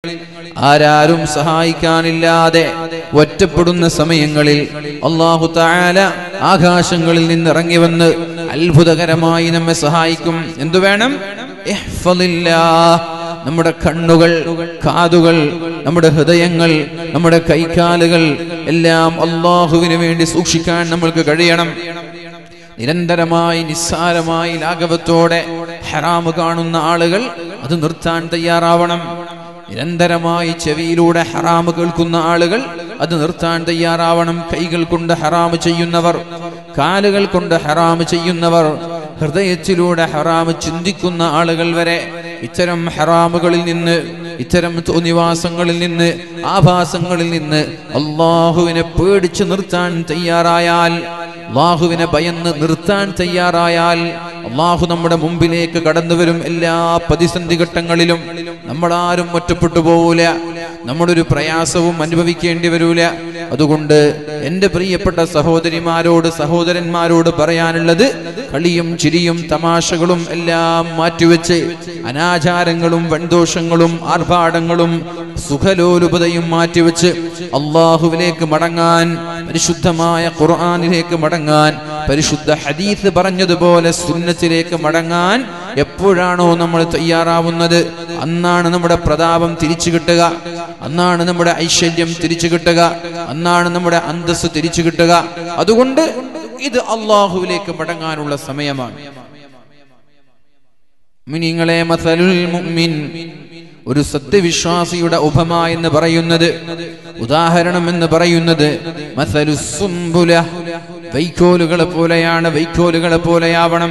ആരാരും സഹായിക്കാനില്ലാതെ ഒറ്റപ്പെടുന്ന സമയങ്ങളിൽ അള്ളാഹു താല ആകാശങ്ങളിൽ നിന്ന് ഇറങ്ങി വന്ന് അത്ഭുതകരമായി നമ്മെ സഹായിക്കും എന്തു വേണം ഇഹ്ഫദില്ലാ. നമ്മുടെ കണ്ണുകൾ കാതുകൾ നമ്മുടെ ഹൃദയങ്ങൾ നമ്മുടെ കൈകാലുകൾ എല്ലാം അള്ളാഹുവിന് വേണ്ടി സൂക്ഷിക്കാൻ നമ്മൾക്ക് കഴിയണം നിരന്തരമായി നിസ്സാരമായി ലാഘവത്തോടെ ഹറാമ് കാണുന്ന ആളുകൾ അത് നിർത്താൻ തയ്യാറാവണം നിരന്തരമായി ചെവിയിലൂടെ ഹറാമ് കേൾക്കുന്ന ആളുകൾ അത് നിർത്താൻ തയ്യാറാവണം കൈകൾ കൊണ്ട് ഹറാമ് ചെയ്യുന്നവർ കാലുകൾ കൊണ്ട് ഹറാമ് ചെയ്യുന്നവർ ഹൃദയത്തിലൂടെ ഹറാമ് ചിന്തിക്കുന്ന ആളുകൾ വരെ ഇത്തരം ഹറാമുകളിൽ നിന്ന് ഇത്തരം തോന്നിവാസങ്ങളിൽ നിന്ന് ആഭാസങ്ങളിൽ നിന്ന് അള്ളാഹുവിനെ പേടിച്ചു നിർത്താൻ തയ്യാറായാൽ അള്ളാഹുവിനെ ഭയന്ന് നിർത്താൻ തയ്യാറായാൽ അള്ളാഹു നമ്മുടെ മുമ്പിലേക്ക് കടന്നു വരും എല്ലാ പ്രതിസന്ധി ഘട്ടങ്ങളിലും നമ്മളാരും ഒറ്റപ്പെട്ടു പോവൂല നമ്മുടെ ഒരു പ്രയാസവും അനുഭവിക്കേണ്ടി വരൂല അതുകൊണ്ട് എൻ്റെ പ്രിയപ്പെട്ട സഹോദരിമാരോട് സഹോദരന്മാരോട് പറയാനുള്ളത് കളിയും ചിരിയും തമാശകളും എല്ലാം മാറ്റിവെച്ച് അനാചാരങ്ങളും വൻദോഷങ്ങളും ആർഭാടങ്ങളും സുഖലോലുപതയും മാറ്റിവെച്ച് അള്ളാഹുവിലേക്ക് മടങ്ങാൻ പരിശുദ്ധമായ ഖുർആാനിലേക്ക് മടങ്ങാൻ പരിശുദ്ധ ഹദീസ് പറഞ്ഞതുപോലെ സുന്നത്തിലേക്ക് മടങ്ങാൻ എപ്പോഴാണോ നമ്മൾ തയ്യാറാവുന്നത് അന്നാണ് നമ്മുടെ പ്രതാപം തിരിച്ചു കിട്ടുക അന്നാണ് നമ്മുടെ ഐശ്വര്യം തിരിച്ചു കിട്ടുക അന്നാണ് നമ്മുടെ അന്തസ് തിരിച്ചു കിട്ടുക അതുകൊണ്ട് ഇത് അള്ളാഹുവിലേക്ക് മടങ്ങാനുള്ള സമയമാണ് മുഅ്മിനീങ്ങളെ മസലുൽ മുഅ്മിൻ ഒരു സത്യവിശ്വാസിയുടെ ഉപമ എന്ന് പറയുന്നത് ഉദാഹരണം എന്ന് പറയുന്നത് മസലു സുംബുല വൈക്കോലുകളെ പോലെയാണ് വൈക്കോലുകളെ പോലെയാവണം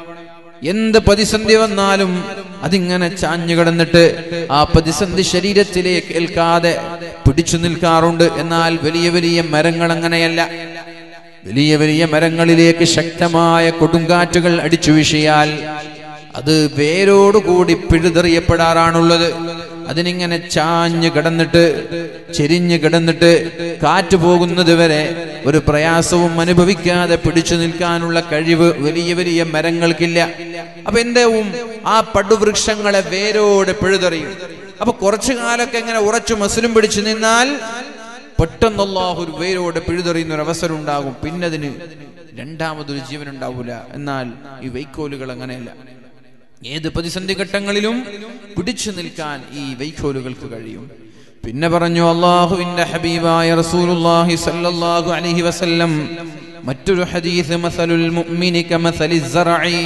എന്ത് പ്രതിസന്ധി വന്നാലും അതിങ്ങനെ ചാഞ്ഞു കിടന്നിട്ട് ആ പ്രതിസന്ധി ശരീരത്തിലേക്ക് ഏൽക്കാതെ പിടിച്ചു നിൽക്കാറുണ്ട് എന്നാൽ വലിയ വലിയ മരങ്ങൾ അങ്ങനെയല്ല വലിയ വലിയ മരങ്ങളിലേക്ക് ശക്തമായ കൊടുങ്കാറ്റുകൾ അടിച്ചു വീശിയാൽ അത് വേരോടുകൂടി പിഴുതെറിയപ്പെടാറാണുള്ളത് അതിനിങ്ങനെ ചാഞ്ഞ് കിടന്നിട്ട് ചെരിഞ്ഞ് കിടന്നിട്ട് കാറ്റ് പോകുന്നത് വരെ ഒരു പ്രയാസവും അനുഭവിക്കാതെ പിടിച്ചു നിൽക്കാനുള്ള കഴിവ് വലിയ വലിയ മരങ്ങൾക്കില്ല അപ്പൊ എന്താവും ആ പടുവൃക്ഷങ്ങളെ വേരോടെ പിഴുതെറിയും അപ്പൊ കുറച്ചു കാലൊക്കെ ഇങ്ങനെ ഉറച്ചു മസിലും പിടിച്ചു നിന്നാൽ പെട്ടെന്ന് അള്ളാഹു ഒരു വേരോടെ പിഴുതെറിയുന്ന ഒരു അവസരം ഉണ്ടാകും പിന്നെ അതിന് രണ്ടാമതൊരു ജീവൻ ഉണ്ടാവൂല എന്നാൽ ഈ വൈക്കോലുകൾ അങ്ങനെയല്ല ഏത് പ്രതിസന്ധി ഘട്ടങ്ങളിലും പിടിച്ചു നിൽക്കാൻ ഈ വൈക്കോലുകൾക്ക് കഴിയും പിന്നെ പറഞ്ഞു അള്ളാഹുവിന്റെ ഹബീബായ റസൂലുള്ളാഹി സല്ലല്ലാഹു അലൈഹി വസല്ലം മറ്റൊരു ഹദീസ് മസലുൽ മുഅ്മിനി കമസലി സറഇ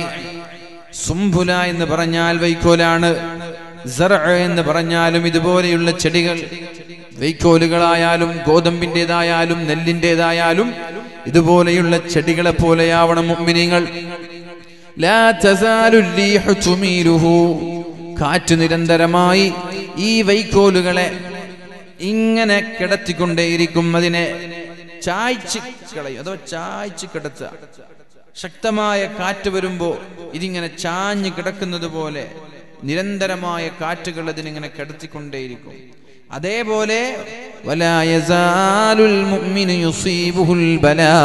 സുംബുല എന്ന് പറഞ്ഞാൽ വൈക്കോലാണ് സറ എന്ന് പറഞ്ഞാലും ഇതുപോലെയുള്ള ചെടികൾ വൈക്കോലുകളായാലും ഗോതമ്പിൻ്റെതായാലും നെല്ലിൻ്റെതായാലും ഇതുപോലെയുള്ള ചെടികളെ പോലെയാവണം മുഅ്മിനീങ്ങൾ ലാ തസാലു الريح تميله കാറ്റ് നിരന്തരമായി ഈ വൈക്കോലുകളെ ഇങ്ങനെ കിടത്തിക്കൊണ്ടേയിരിക്കും അതിനെ ചായ്ച്ച് കളയും അഥവാ ചായ്ച്ച് കിടത്തുക ശക്തമായ കാറ്റ് വരുമ്പോ ഇതിങ്ങനെ ചാഞ്ഞ് കിടക്കുന്നത് പോലെ നിരന്തരമായ കാറ്റുകൾ അതിനിങ്ങനെ കിടത്തിക്കൊണ്ടേയിരിക്കും അതേപോലെ വലാ യസാലുൽ മുഅ്മിനു യുസീബുഹുൽ ബലാ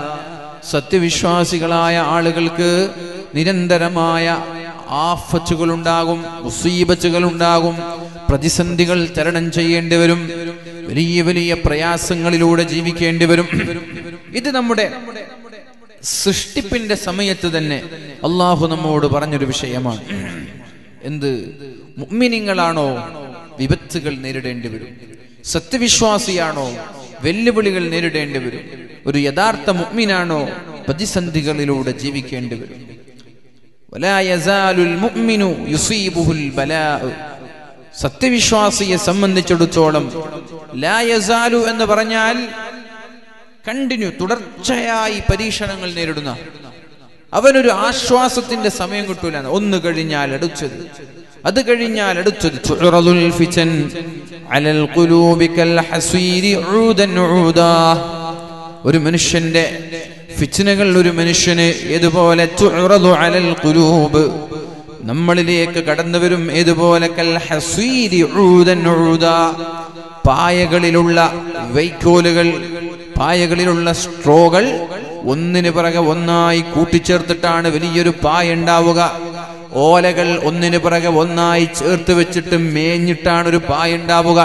സത്യവിശ്വാസികളായ ആളുകൾക്ക് നിരന്തരമായ ആഫച്ചുകൾ ഉണ്ടാകും മുസീബത്തുകൾ ഉണ്ടാകും പ്രതിസന്ധികൾ തരണം ചെയ്യേണ്ടി വരും വലിയ വലിയ പ്രയാസങ്ങളിലൂടെ ജീവിക്കേണ്ടി വരും ഇത് നമ്മുടെ സൃഷ്ടിപ്പിന്റെ സമയത്ത് തന്നെ അള്ളാഹു നമ്മോട് പറഞ്ഞൊരു വിഷയമാണ് എന്ത് മുഅ്മിനീങ്ങളാണോ വിപത്തുകൾ നേരിടേണ്ടി വരും സത്യവിശ്വാസിയാണോ വെല്ലുവിളികൾ നേരിടേണ്ടി വരും ഒരു യഥാർത്ഥ മുഅ്മിനാണോ പ്രതിസന്ധികളിലൂടെ ജീവിക്കേണ്ടി വരും ولا يزال المؤمن يصيبه البلاء സത്യവിശ്വാസിയെ സംബന്ധിച്ചിടത്തോളം ലാ യസാലു എന്ന് പറഞ്ഞാൽ കണ്ടിന്യൂ തുടർച്ചയായി പരീക്ഷണങ്ങൾ നേരിടുന്ന അവനൊരു ആശ്വാസത്തിന്റെ സമയം കിട്ടൂല ഒന്ന് കഴിഞ്ഞാൽ അടുത്തത് അത് കഴിഞ്ഞാൽ അടുത്തത് തുറദുൽ ഫിതൻ അലൽ ഖുലൂബി കൽ ഹസീരി ഊദൻ ഊദാ ഒരു മനുഷ്യന്റെ ഫിച്നകൾ ഒരു മനുഷ്യന് ഏതുപോലെ തുറദു അലൽ ഖുലൂബ് നമ്മളിലേക്ക് കടന്നു വരും ഏതുപോലെ കൽ ഹസീരി ഊദൻ ഊദാ പായകളിലുള്ള വൈക്കോലുകൾ പായകളിലുള്ള സ്ട്രോകൾ ഒന്നിന് പിറകെ ഒന്നായി കൂട്ടിച്ചേർത്തിട്ടാണ് വലിയൊരു പായ ഉണ്ടാവുക ഓലകൾ ഒന്നിനു പിറകെ ഒന്നായി ചേർത്ത് വെച്ചിട്ട് മേഞ്ഞിട്ടാണ് ഒരു പായ ഉണ്ടാവുക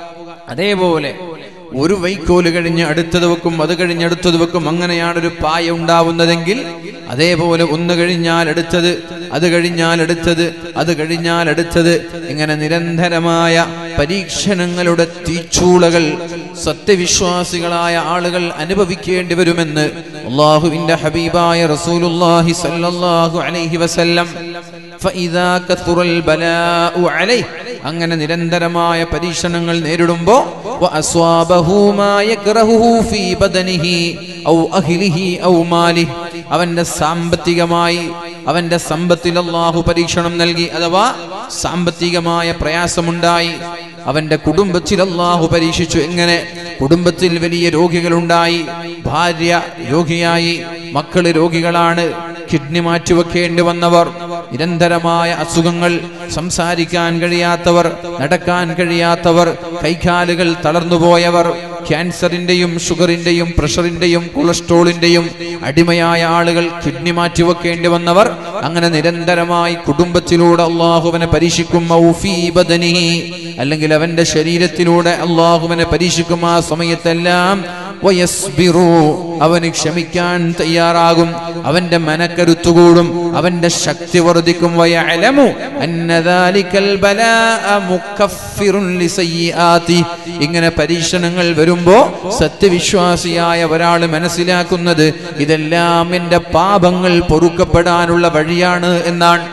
അതേപോലെ ഒരു വൈക്കോല് കഴിഞ്ഞ് അടുത്തത് വെക്കും അത് കഴിഞ്ഞ് അടുത്തത് വെക്കും അങ്ങനെയാണ് ഒരു പായ ഉണ്ടാവുന്നതെങ്കിൽ അതേപോലെ ഒന്ന് കഴിഞ്ഞാൽ അടുത്തത് അത് കഴിഞ്ഞാൽ അടുത്തത് അത് കഴിഞ്ഞാൽ അടുത്തത് ഇങ്ങനെ നിരന്തരമായ പരീക്ഷണങ്ങളുടെ തീച്ചൂളകൾ സത്യവിശ്വാസികളായ ആളുകൾ അനുഭവിക്കേണ്ടി വരുമെന്ന് അള്ളാഹുവിന്റെ ഹബീബായ റസൂലുള്ളാഹി സല്ലല്ലാഹു അലൈഹി വസല്ലം ഫഇദാ കത്തുറൽ ബലാഉ അലൈഹി അങ്ങനെ നിരന്തരമായ പരീക്ഷണങ്ങൾ നേരിടുമ്പോ വഅസ്വാബഹു മാ യക്റഹുഹു ഫീ ബദനിഹി ഔ അഹ്ലിഹി ഔ മാലിഹി അവന്റെ സാമ്പത്തികമായി അവന്റെ സമ്പത്തിൽ അല്ലാഹു പരീക്ഷണം നൽകി അഥവാ സാമ്പത്തികമായ പ്രയാസമുണ്ടായി അവന്റെ കുടുംബത്തിൽ അല്ലാഹു പരീക്ഷിച്ചു എങ്ങനെ കുടുംബത്തിൽ വലിയ രോഗികളുണ്ടായി ഭാര്യ രോഗിയായി മക്കള് രോഗികളാണ് കിഡ്നി മാറ്റിവെക്കേണ്ടി വന്നവർ നിരന്തരമായ അസുഖങ്ങൾ സംസാരിക്കാൻ കഴിയാത്തവർ നടക്കാൻ കഴിയാത്തവർ കൈകാലുകൾ തളർന്നുപോയവർ ക്യാൻസറിന്റെയും ഷുഗറിന്റെയും പ്രഷറിന്റെയും കൊളസ്ട്രോളിന്റെയും അടിമയായ ആളുകൾ കിഡ്നി മാറ്റിവെക്കേണ്ടി വന്നവർ അങ്ങനെ നിരന്തരമായി കുടുംബത്തിലൂടെ അള്ളാഹുവിനെ പരീക്ഷിക്കും ഔഫീ ബദനിഹി. അല്ലെങ്കിൽ അവന്റെ ശരീരത്തിലൂടെ അള്ളാഹുവിനെ പരീക്ഷിക്കും ആ സമയത്തെല്ലാം വയസ്ബിറു. അവന് ക്ഷമിക്കാൻ തയ്യാറാകും അവന്റെ മനക്കരുത്തുകൂടും അവന്റെ ശക്തി വർദ്ധിക്കും വയഅലമു അന്ന ദാലികൽ ബലാഅ മുക്കഫിറുൻ ലിസയ്യിആതി. ഇങ്ങനെ പരീക്ഷണങ്ങൾ വരുമ്പോ സത്യവിശ്വാസിയായ ഒരാൾ മനസ്സിലാക്കുന്നത് ഇതെല്ലാം എന്റെ പാപങ്ങൾ പൊറുക്കപ്പെടാനുള്ള വഴിയാണ് എന്നാണ്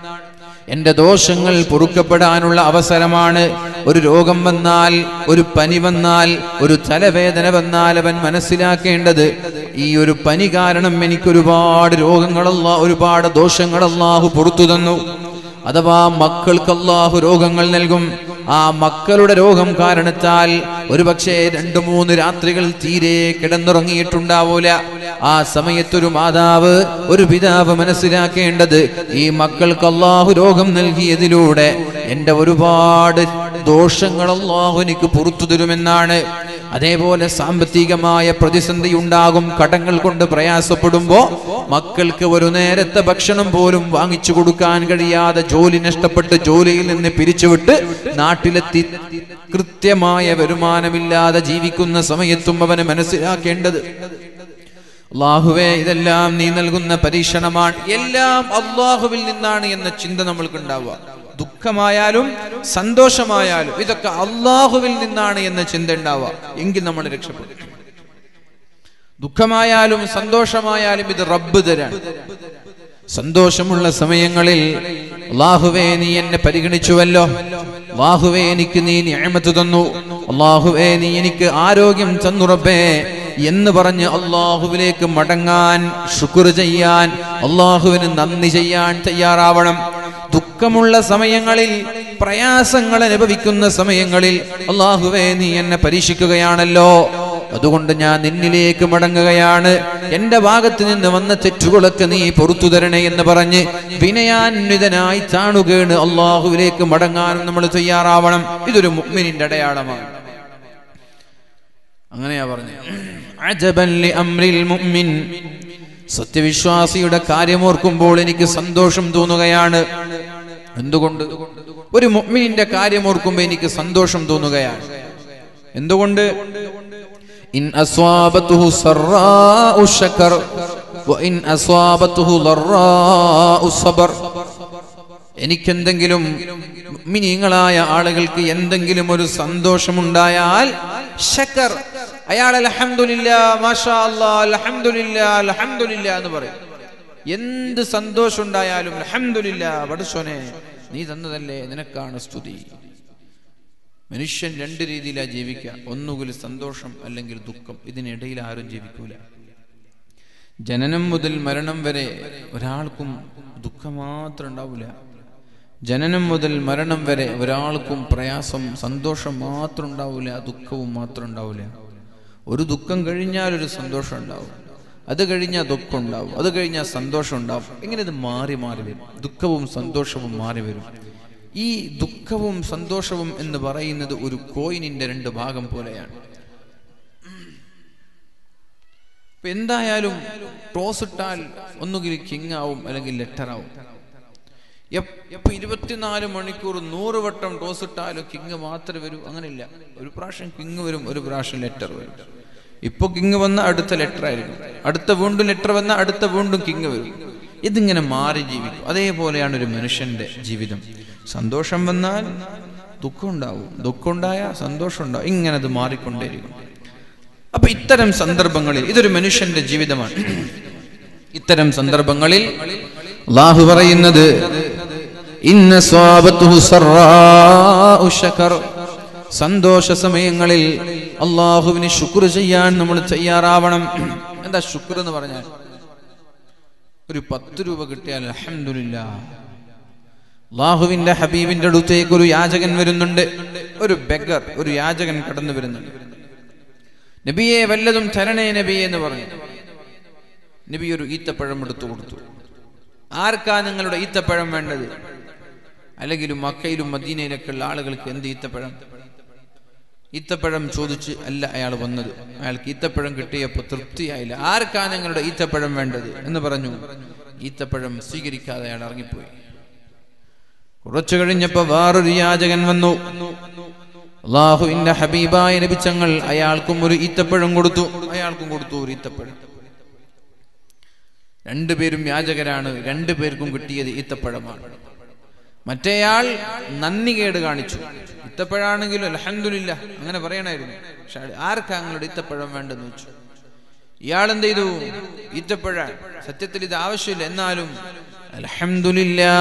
എന്റെ ദോഷങ്ങൾ പൊറുക്കപ്പെടാനുള്ള അവസരമാണ് ഒരു രോഗം വന്നാൽ ഒരു പനി വന്നാൽ ഒരു തലവേദന വന്നാൽ അവൻ മനസ്സിലാക്കേണ്ടത് ഈ ഒരു പനി കാരണം എനിക്ക് ഒരുപാട് രോഗങ്ങളല്ല ഒരുപാട് ദോഷങ്ങൾ അല്ലാഹു പുറത്തു തന്നു അഥവാ മക്കൾക്ക് അല്ലാഹു രോഗങ്ങൾ നൽകും ആ മക്കളുടെ രോഗം കാരണത്താൽ ഒരുപക്ഷെ രണ്ടു മൂന്ന് രാത്രികൾ തീരെ കിടന്നുറങ്ങിയിട്ടുണ്ടാവൂല ആ സമയത്തൊരു മാതാവ് ഒരു പിതാവ് മനസ്സിലാക്കേണ്ടത് ഈ മക്കൾക്ക് അള്ളാഹു രോഗം നൽകിയതിലൂടെ എന്റെ ഒരുപാട് ദോഷങ്ങൾ അള്ളാഹു എനിക്ക് പുറത്തു തരുമെന്നാണ് അതേപോലെ സാമ്പത്തികമായ പ്രതിസന്ധി ഉണ്ടാകും കടങ്ങൾ കൊണ്ട് പ്രയാസപ്പെടുമ്പോ മക്കൾക്ക് ഒരു നേരത്തെ ഭക്ഷണം പോലും വാങ്ങിച്ചു കൊടുക്കാൻ കഴിയാതെ ജോലി നഷ്ടപ്പെട്ട് ജോലിയിൽ നിന്ന് പിരിച്ചുവിട്ട് നാട്ടിലെത്തി കൃത്യമായ വരുമാനമില്ലാതെ ജീവിക്കുന്ന സമയത്തും അവന് മനസ്സിലാക്കേണ്ടത് അള്ളാഹുവേ ഇതെല്ലാം നീ നൽകുന്ന പരീക്ഷണമാണ് എല്ലാം അള്ളാഹുവിൽ നിന്നാണ് എന്ന ചിന്ത നമ്മൾക്ക് ഉണ്ടാവുക ദുഃഖമായാലും സന്തോഷമായാലും ഇതൊക്കെ അള്ളാഹുവിൽ നിന്നാണ് എന്ന ചിന്ത ഉണ്ടാവുക എങ്കിൽ നമ്മൾ രക്ഷപ്പെടും ദുഃഖമായാലും സന്തോഷമായാലും ഇത് റബ്ബ് തരാൻ സന്തോഷമുള്ള സമയങ്ങളിൽ അള്ളാഹുവേ നീ എന്നെ പരിഗണിച്ചുവല്ലോ അള്ളാഹുവേ എനിക്ക് നീ ഞാമത്ത് തന്നു അള്ളാഹുവേ നീ എനിക്ക് ആരോഗ്യം തന്നു റബ്ബേ എന്ന് പറഞ്ഞ് അള്ളാഹുവിലേക്ക് മടങ്ങാൻ ശുക്ർ ചെയ്യാൻ അള്ളാഹുവിന് നന്ദി ചെയ്യാൻ തയ്യാറാവണം ദുഃഖമുള്ള സമയങ്ങളിൽ പ്രയാസങ്ങൾ അനുഭവിക്കുന്ന സമയങ്ങളിൽ അള്ളാഹുവേ നീ എന്നെ പരീക്ഷിക്കുകയാണല്ലോ അതുകൊണ്ട് ഞാൻ നിന്നിലേക്ക് മടങ്ങുകയാണ് എന്റെ ഭാഗത്ത് നിന്ന് വന്ന തെറ്റുകളൊക്കെ നീ പൊറത്തു തരണേ എന്ന് പറഞ്ഞ് വിനയാന്വിതനായി താണുകേണ് അള്ളാഹുവിലേക്ക് മടങ്ങാനും നമ്മൾ തയ്യാറാവണം ഇതൊരു മുഅ്മിനിന്റെ അടയാളമാണ് അങ്ങനെയാ പറഞ്ഞു അജബൻ ലി അംരിൽ മുഅ്മിൻ സത്യവിശ്വാസിയുടെ കാര്യമോർക്കുമ്പോൾ എനിക്ക് സന്തോഷം തോന്നുകയാണ് എന്തുകൊണ്ട് ഒരു മുഅ്മിനിന്റെ കാര്യമോർക്കുമ്പോൾ എനിക്ക് സന്തോഷം തോന്നുകയാണ് എന്തുകൊണ്ട് ഇൻ അസ്വാബത്തുഹു സറാഉ ശകർ വഇൻ അസ്വാബത്തുഹു ളറാഉ സബർ എനിക്കെന്തെങ്കിലും മിനിങ്ങളായ ആളുകൾക്ക് എന്തെങ്കിലും ഒരു സന്തോഷമുണ്ടായാൽ ശക്കർ അയാൾ അലഹമില്ല മാഷാ അല്ലാ അലഹമില്ല അലഹമില്ല എന്ന് പറയും എന്ത് സന്തോഷം ഉണ്ടായാലും അലഹമില്ല വടസോനെ നീ തന്നതല്ലേ നിനക്കാണ് സ്തുതി മനുഷ്യൻ രണ്ട് രീതിയിലാണ് ജീവിക്കുക ഒന്നുകിൽ സന്തോഷം അല്ലെങ്കിൽ ദുഃഖം ഇതിനിടയിൽ ആരും ജീവിക്കൂല ജനനം മുതൽ മരണം വരെ ഒരാൾക്കും ദുഃഖം മാത്രം ഉണ്ടാവില്ല ജനനം മുതൽ മരണം വരെ ഒരാൾക്കും പ്രയാസം സന്തോഷം മാത്രം ഉണ്ടാവില്ല ദുഃഖവും മാത്രം ഉണ്ടാവില്ല ഒരു ദുഃഖം കഴിഞ്ഞാൽ ഒരു സന്തോഷം ഉണ്ടാവും അത് കഴിഞ്ഞാൽ ദുഃഖം ഉണ്ടാവും അത് കഴിഞ്ഞാൽ സന്തോഷം ഉണ്ടാവും ഇങ്ങനെ ഇത് മാറി മാറി വരും ദുഃഖവും സന്തോഷവും മാറി വരും ഈ ദുഃഖവും സന്തോഷവും എന്ന് പറയുന്നത് ഒരു കോയിനിന്റെ രണ്ട് ഭാഗം പോലെയാണ് ഇപ്പൊ എന്തായാലും ടോസ് ഇട്ടാൽ ഒന്നുകിൽ കിങ് ആവും അല്ലെങ്കിൽ ലെറ്റർ ആവും എപ്പോ ഇരുപത്തിനാല് മണിക്കൂർ നൂറ് വട്ടം ടോസ് ഇട്ടാലും കിങ് മാത്രമേ വരൂ അങ്ങനെയില്ല ഒരു പ്രാവശ്യം കിങ് വരും ഒരു പ്രാവശ്യം ലെറ്റർ വരും ഇപ്പൊ കിങ് വന്ന അടുത്ത ലെറ്റർ ആയിരിക്കും അടുത്ത വീണ്ടും ലെറ്റർ വന്ന അടുത്ത വീണ്ടും കിങ് വരും ഇതിങ്ങനെ മാറി ജീവിക്കും അതേപോലെയാണ് ഒരു മനുഷ്യന്റെ ജീവിതം സന്തോഷം വന്നാൽ ദുഃഖം ഉണ്ടാവും ദുഃഖം ഉണ്ടായാൽ സന്തോഷം ഉണ്ടാവും ഇങ്ങനെ അത് മാറിക്കൊണ്ടേയിരിക്കും അപ്പൊ ഇത്തരം സന്ദർഭങ്ങളിൽ ഇതൊരു മനുഷ്യന്റെ ജീവിതമാണ് ഇത്തരം സന്ദർഭങ്ങളിൽ അള്ളാഹു പറയുന്നത് ഇന്ന സ്വാബത്തുഹു സറാഉ ശകർ സന്തോഷ സമയങ്ങളിൽ അള്ളാഹുവിന് ശുക്ർ ചെയ്യാൻ നമ്മൾ തയ്യാറാവണം എന്താ ശുക്ർ എന്ന് പറഞ്ഞാൽ ഒരു പത്ത് രൂപ കിട്ടിയാൽ അലഹമില്ല അള്ളാഹുവിന്റെ ഹബീബിന്റെ അടുത്തേക്ക് ഒരു യാചകൻ വരുന്നുണ്ട് ഒരു ബെഗർ ഒരു യാചകൻ കടന്നു വരുന്നുണ്ട് നബിയെ വല്ലതും തരണേ നബിയെ എന്ന് പറഞ്ഞു നബി ഒരു ഈത്തപ്പഴം എടുത്തു കൊടുത്തു ആർക്കാ നിങ്ങളുടെ ഈത്തപ്പഴം വേണ്ടത് അല്ലെങ്കിലും മക്കയിലും മദീനയിലൊക്കെ ഉള്ള ആളുകൾക്ക് എന്ത് ഈത്തപ്പഴം ഈത്തപ്പഴം ചോദിച്ച് അല്ല അയാൾ വന്നത് അയാൾക്ക് ഈത്തപ്പഴം കിട്ടിയപ്പോൾ തൃപ്തിയായില്ല ആർക്കാ നിങ്ങളുടെ ഈത്തപ്പഴം വേണ്ടത് എന്ന് പറഞ്ഞു ഈത്തപ്പഴം സ്വീകരിക്കാതെ അയാൾ ഇറങ്ങിപ്പോയി കുറച്ചു കഴിഞ്ഞപ്പോ വേറൊരു യാചകൻ വന്നു അള്ളാഹുവിന്റെ ഹബീബായ ലഭിച്ചങ്ങൾ അയാൾക്കും ഒരു ഈത്തപ്പഴം കൊടുത്തു അയാൾക്കും കൊടുത്തു ഒരു ഈത്തപ്പഴം രണ്ടുപേരും യാചകരാണ് രണ്ടുപേർക്കും കിട്ടിയത് ഈത്തപ്പഴമാണ് മറ്റേയാൾ നന്ദികേട് കാണിച്ചു ഈത്തപ്പഴാണെങ്കിലും അലഹമില്ല അങ്ങനെ പറയണായിരുന്നു പക്ഷെ ആർക്കാ നിങ്ങളുടെ ഈത്തപ്പഴം വേണ്ടെന്ന് വെച്ചു ഇയാൾ എന്ത് ചെയ്തു ഈത്തപ്പഴ സത്യത്തിൽ ഇത് ആവശ്യമില്ല എന്നാലും അലഹമില്ലാ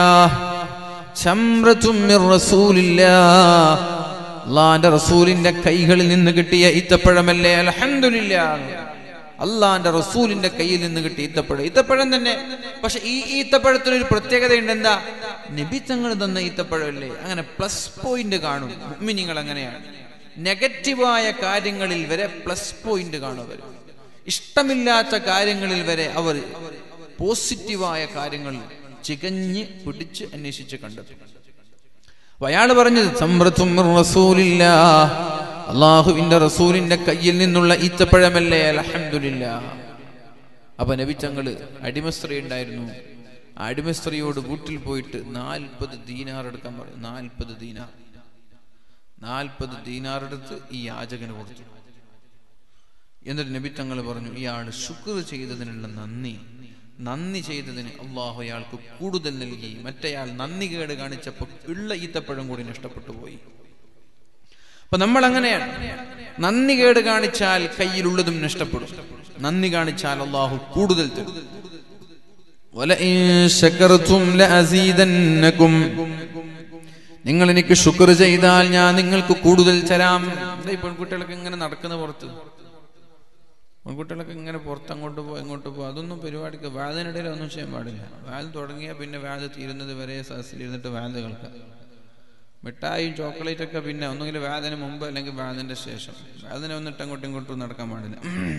അള്ളാന്റെ റസൂലിന്റെ കൈകളിൽ നിന്ന് കിട്ടിയ ഈത്തപ്പഴമല്ലേ അലഹമില്ല അള്ളാന്റെ റസൂലിന്റെ കയ്യിൽ നിന്ന് കിട്ടിയ ഈത്തപ്പഴം ഈത്തപ്പഴം തന്നെ പക്ഷെ ഈ ഈത്തപ്പഴത്തിന് ഒരു പ്രത്യേകതയുണ്ട് എന്താ നബി തങ്ങൾ തന്ന ഈത്തപ്പഴമല്ലേ അങ്ങനെ പ്ലസ് പോയിന്റ് കാണും മുഅ്മിനീങ്ങൾ അങ്ങനെയാണ് നെഗറ്റീവായ കാര്യങ്ങളിൽ വരെ പ്ലസ് പോയിന്റ് കാണും അവർ ഇഷ്ടമില്ലാത്ത കാര്യങ്ങളിൽ വരെ അവർ പോസിറ്റീവായ കാര്യങ്ങൾ ചികഞ്ഞ് പിടിച്ച് അന്വേഷിച്ച് കണ്ടെത്തും അപ്പൊ അയാൾ പറഞ്ഞത് സമ്രത്തും റസൂലില്ല അള്ളാഹുവിന്റെ റസൂലിന്റെ കയ്യിൽ നിന്നുള്ള ഈത്തപ്പഴമല്ലേ അലഹമില്ല അപ്പൊ നബിച്ചങ്ങള് അടിമസ്ത്രീ ഉണ്ടായിരുന്നു ആ അടിമസ്ത്രീയോട് വീട്ടിൽ പോയിട്ട് നാൽപ്പത് ദീനാർ എടുക്കാൻ പറഞ്ഞു നാൽപ്പത് ദീനാർ നാൽപ്പത് ദീനാർ എടുത്ത് ഈ യാചകന് കൊടുത്തു എന്നിട്ട് നബി തങ്ങൾ പറഞ്ഞു ഇയാൾ ശുക്ർ ചെയ്തതിനുള്ള നന്ദി നന്ദി ചെയ്തതിന് അള്ളാഹു അയാൾക്ക് കൂടുതൽ നൽകി മറ്റേയാൾ നന്ദി കേട് കാണിച്ചപ്പോൾ ഉള്ള ഈത്തപ്പഴം കൂടി നഷ്ടപ്പെട്ടു പോയി അപ്പൊ നമ്മൾ അങ്ങനെയാണ് നന്ദി കേട് കാണിച്ചാൽ കയ്യിലുള്ളതും നഷ്ടപ്പെടും നന്ദി കാണിച്ചാൽ അള്ളാഹു കൂടുതൽ തരും നിങ്ങൾ എനിക്ക് ശുക്ർ ചെയ്താൽ ഞാൻ നിങ്ങൾക്ക് കൂടുതൽ തരാം ഈ പെൺകുട്ടികളൊക്കെ ഇങ്ങനെ നടക്കുന്ന പുറത്ത് പെൺകുട്ടികളൊക്കെ ഇങ്ങനെ പുറത്ത് അങ്ങോട്ട് പോകും ഇങ്ങോട്ട് പോകും അതൊന്നും പരിപാടിക്ക് വാതിനിടയിൽ ഒന്നും ചെയ്യാൻ പാടില്ല വാൽ തുടങ്ങിയാൽ പിന്നെ വാത് തീരുന്നത് വരെ സസിലിരുന്നിട്ട് വാത് കേൾക്കാം മിഠായും ചോക്ലേറ്റ് ഒക്കെ പിന്നെ ഒന്നുകിൽ വേദന മുമ്പ് അല്ലെങ്കിൽ വേദനന്റെ ശേഷം വേദന വന്നിട്ട് അങ്ങോട്ടും ഇങ്ങോട്ടും നടക്കാൻ പാടില്ല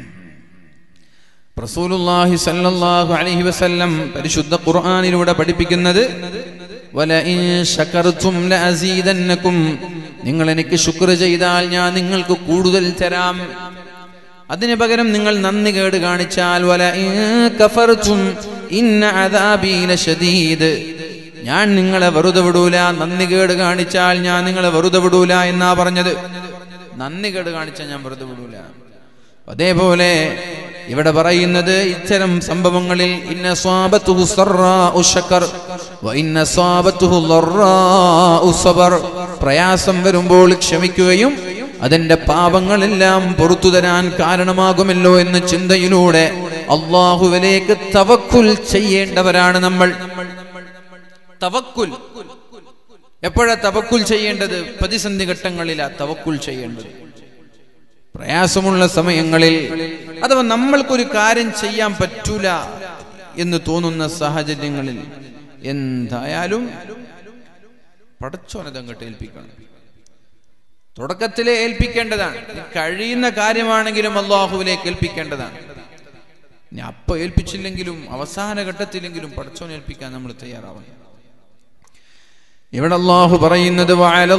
റസൂലുള്ളാഹി സല്ലല്ലാഹു അലൈഹി വസല്ലം പരിശുദ്ധ ഖുർആനിലൂടെ പഠിപ്പിക്കുന്നത് വലഇൻ ശകർതും ലഅസീദന്നകും നിങ്ങൾ എനിക്ക് ശുക്ർ ചെയ്താൽ ഞാൻ നിങ്ങൾക്ക് കൂടുതൽ തരാം അതിനു പകരം നിങ്ങൾ നന്ദി കേട് കാണിച്ചാൽ വലഇൻ കഫർതും ഇന്ന അദാബി ലശദീദ് ഞാൻ നിങ്ങളെ വെറുതെ വിടൂല നന്ദി കേട് കാണിച്ചാൽ ഞാൻ നിങ്ങളെ വെറുതെ വിടൂല എന്നാ പറഞ്ഞത് നന്ദി കേട് കാണിച്ചാൽ ഞാൻ വെറുതെ വിടൂല അതേപോലെ ഇവിടെ പറയുന്നത് ഇത്തരം സംഭവങ്ങളിൽ ഇന്ന സ്വാബത്തുഹു സറാഉ ശകർ വ ഇന്ന സ്വാബത്തുഹു ളറാഉ സബർ പ്രയാസം വരുമ്പോൾ ക്ഷമിക്കുകയും അതിന്റെ പാപങ്ങളെല്ലാം പുറത്തു തരാൻ കാരണമാകുമല്ലോ എന്ന ചിന്തയിലൂടെ അള്ളാഹുവിലേക്ക് തവക്കുൽ ചെയ്യേണ്ടവരാണ് നമ്മൾ തവക്കുൽ എപ്പോഴാ തവക്കുൽ ചെയ്യേണ്ടത് പ്രതിസന്ധി ഘട്ടങ്ങളിലാ തവക്കുൽ ചെയ്യേണ്ടത് പ്രയാസമുള്ള സമയങ്ങളിൽ അഥവാ നമ്മൾക്കൊരു കാര്യം ചെയ്യാൻ പറ്റൂല എന്ന് തോന്നുന്ന സാഹചര്യങ്ങളിൽ എന്തായാലും പടച്ചോനതങ്ങട്ട് ഏൽപ്പിക്കണം തുടക്കത്തിലെ ഏൽപ്പിക്കേണ്ടതാണ് കഴിയുന്ന കാര്യമാണെങ്കിലും അള്ളാഹുവിലേക്ക് ഏൽപ്പിക്കേണ്ടതാണ് ഇനി അപ്പൊ ഏൽപ്പിച്ചില്ലെങ്കിലും അവസാന ഘട്ടത്തിലെങ്കിലും പടച്ചോൻ ഏൽപ്പിക്കാൻ നമ്മൾ തയ്യാറാവണം ഇവിടെ അള്ളാഹു പറയുന്നത്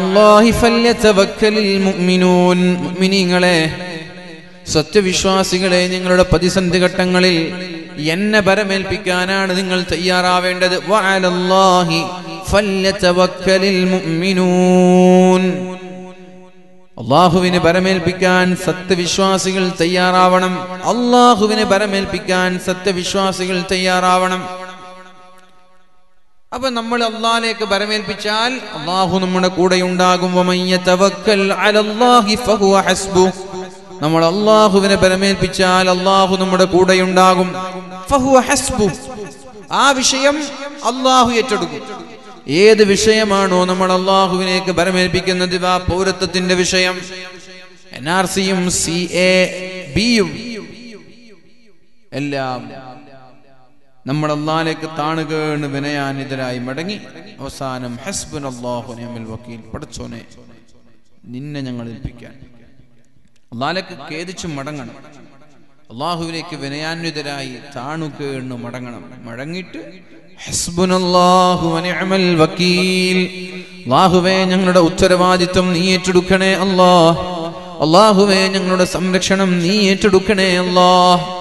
മുഅ്മിനീങ്ങളെ സത്യവിശ്വാസികളെ നിങ്ങളുടെ പ്രതിസന്ധി ഘട്ടങ്ങളിൽ എന്നെ പരമേൽപ്പിക്കാനാണ് നിങ്ങൾ തയ്യാറാവേണ്ടത് فليتوكل المؤمنون അള്ളാഹുവിനെ പരമേൽപ്പിക്കാൻ സത്യവിശ്വാസികൾ തയ്യാറാവണം അള്ളാഹുവിനെ പരമേൽപ്പിക്കാൻ സത്യവിശ്വാസികൾ തയ്യാറാവണം അപ്പൊ നമ്മൾ അള്ളാഹിലേക്ക് പരമേൽപ്പിച്ചാൽ അള്ളാഹു നമ്മുടെ കൂടെ ഉണ്ടാകും നമ്മൾ അള്ളാഹുവിനെ പരമേൽപ്പിച്ചാൽ അള്ളാഹു നമ്മുടെ കൂടെ ഉണ്ടാകും ആ വിഷയം അള്ളാഹു ഏറ്റെടുക്കും ഏത് വിഷയമാണോ നമ്മൾ അള്ളാഹുവിനേക്ക് പരമേൽപ്പിക്കുന്നത് ആ പൗരത്വത്തിന്റെ വിഷയം എൻ ആർ സിയും സി എ ബിയും എല്ലാം നമ്മൾ അള്ളാഹിലേക്ക് താണുകേണ് വിനയാനിതരായി മടങ്ങി അവസാനം ഹസ്ബുൻ അള്ളാഹു നിയമൽ വക്കീൽ പടച്ചോനെ നിന്നെ ഞങ്ങൾ ഏൽപ്പിക്കാൻ അള്ളാഹിലേക്ക് ഖേദിച്ചു മടങ്ങണം അള്ളാഹുവിലേക്ക് വിനയാന്വിതരായി താണുകേണ് മടങ്ങണം മടങ്ങിയിട്ട് ഹസ്ബുനല്ലാഹു വനിഅമൽ വക്കീൽ അള്ളാഹുവേ ഞങ്ങളുടെ ഉത്തരവാദിത്വം നീ ഏറ്റെടുക്കണേ അല്ലാ അള്ളാഹുവേ ഞങ്ങളുടെ സംരക്ഷണം നീ ഏറ്റെടുക്കണേ അല്ലാ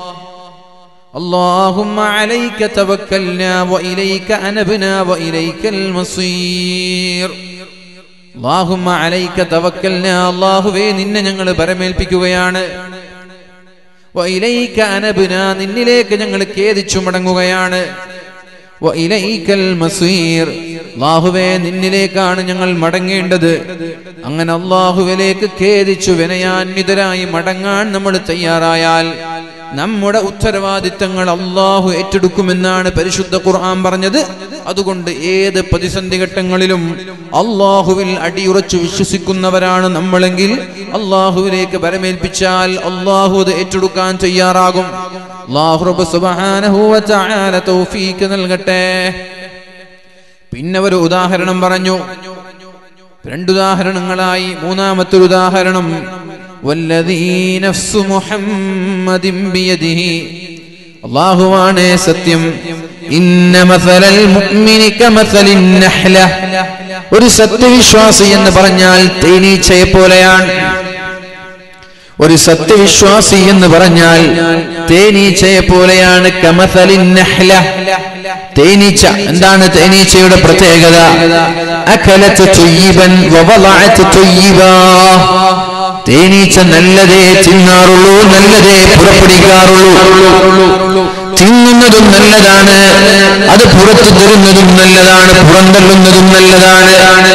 اللهم عليك توكلنا وإليك أنبنا وإليك المصير اللهم عليك توكلنا അല്ലാഹുവേ നിന്നെ ഞങ്ങൾ പരമേൽപ്പിക്കുകയാണ് വഇലൈക അനബ്ന നിന്നിലേക്ക് ഞങ്ങൾ ഖേദിച്ചു മടങ്ങുകയാണ് വഇലൈക്കൽ മസീർ അല്ലാഹുവേ നിന്നിലേക്കാണ് ഞങ്ങൾ മടങ്ങേണ്ടത് അങ്ങനെ അള്ളാഹുവിലേക്ക് ഖേദിച്ചു വിനയാന്വിതരായി മടങ്ങാൻ നമ്മൾ തയ്യാറായാൽ നമ്മുടെ ഉത്തരവാദിത്തങ്ങൾ അള്ളാഹു ഏറ്റെടുക്കുമെന്നാണ് പരിശുദ്ധ ഖുർആൻ പറഞ്ഞത് അതുകൊണ്ട് ഏത് പ്രതിസന്ധി ഘട്ടങ്ങളിലും അള്ളാഹുവിൽ അടിയുറച്ചു വിശ്വസിക്കുന്നവരാണ് നമ്മളെങ്കിൽ അള്ളാഹുവിലേക്ക് പരമേൽപ്പിച്ചാൽ അള്ളാഹു അത് ഏറ്റെടുക്കാൻ തയ്യാറാകും അള്ളാഹു റബ്ബ് സുബ്ഹാനഹു വ തആല തൗഫീക്ക് നൽകട്ടെ പിന്നെ ഒരു ഉദാഹരണം പറഞ്ഞു രണ്ടുദാഹരണങ്ങളായി മൂന്നാമത്തെ ഒരു ഉദാഹരണം വല്ലദീ നഫ്സു മുഹമ്മദിൻ ബിയദിഹി അല്ലാഹുവാണ് സത്യം ഇന്ന മസലൽ മുഅ്മിനി കമസലിൻ നഹ്ല ഒരു സത്യവിശ്വാസി എന്ന് പറഞ്ഞാൽ തേനീച്ചയെ പോലെയാണ് ഒരു സത്യവിശ്വാസി എന്ന് പറഞ്ഞാൽ തേനീച്ചയെ പോലെയാണ് കമസലിൻ നഹ്ല തേനീച്ച എന്താണ് തേനീച്ചയുടെ പ്രത്യേകത അകലത്ത് തൊയ്യബൻ വവളഅത്ത് തൊയ്യബാ തേനീച്ച നല്ലതേ തിന്നാറുള്ളൂ നല്ലതേ പുറപ്പെടുവിക്കാറുള്ളൂ തിന്നുന്നതും നല്ലതാണ് അത് പുറത്തു തരുന്നതും നല്ലതാണ് പുറന്തള്ളുന്നതും നല്ലതാണ്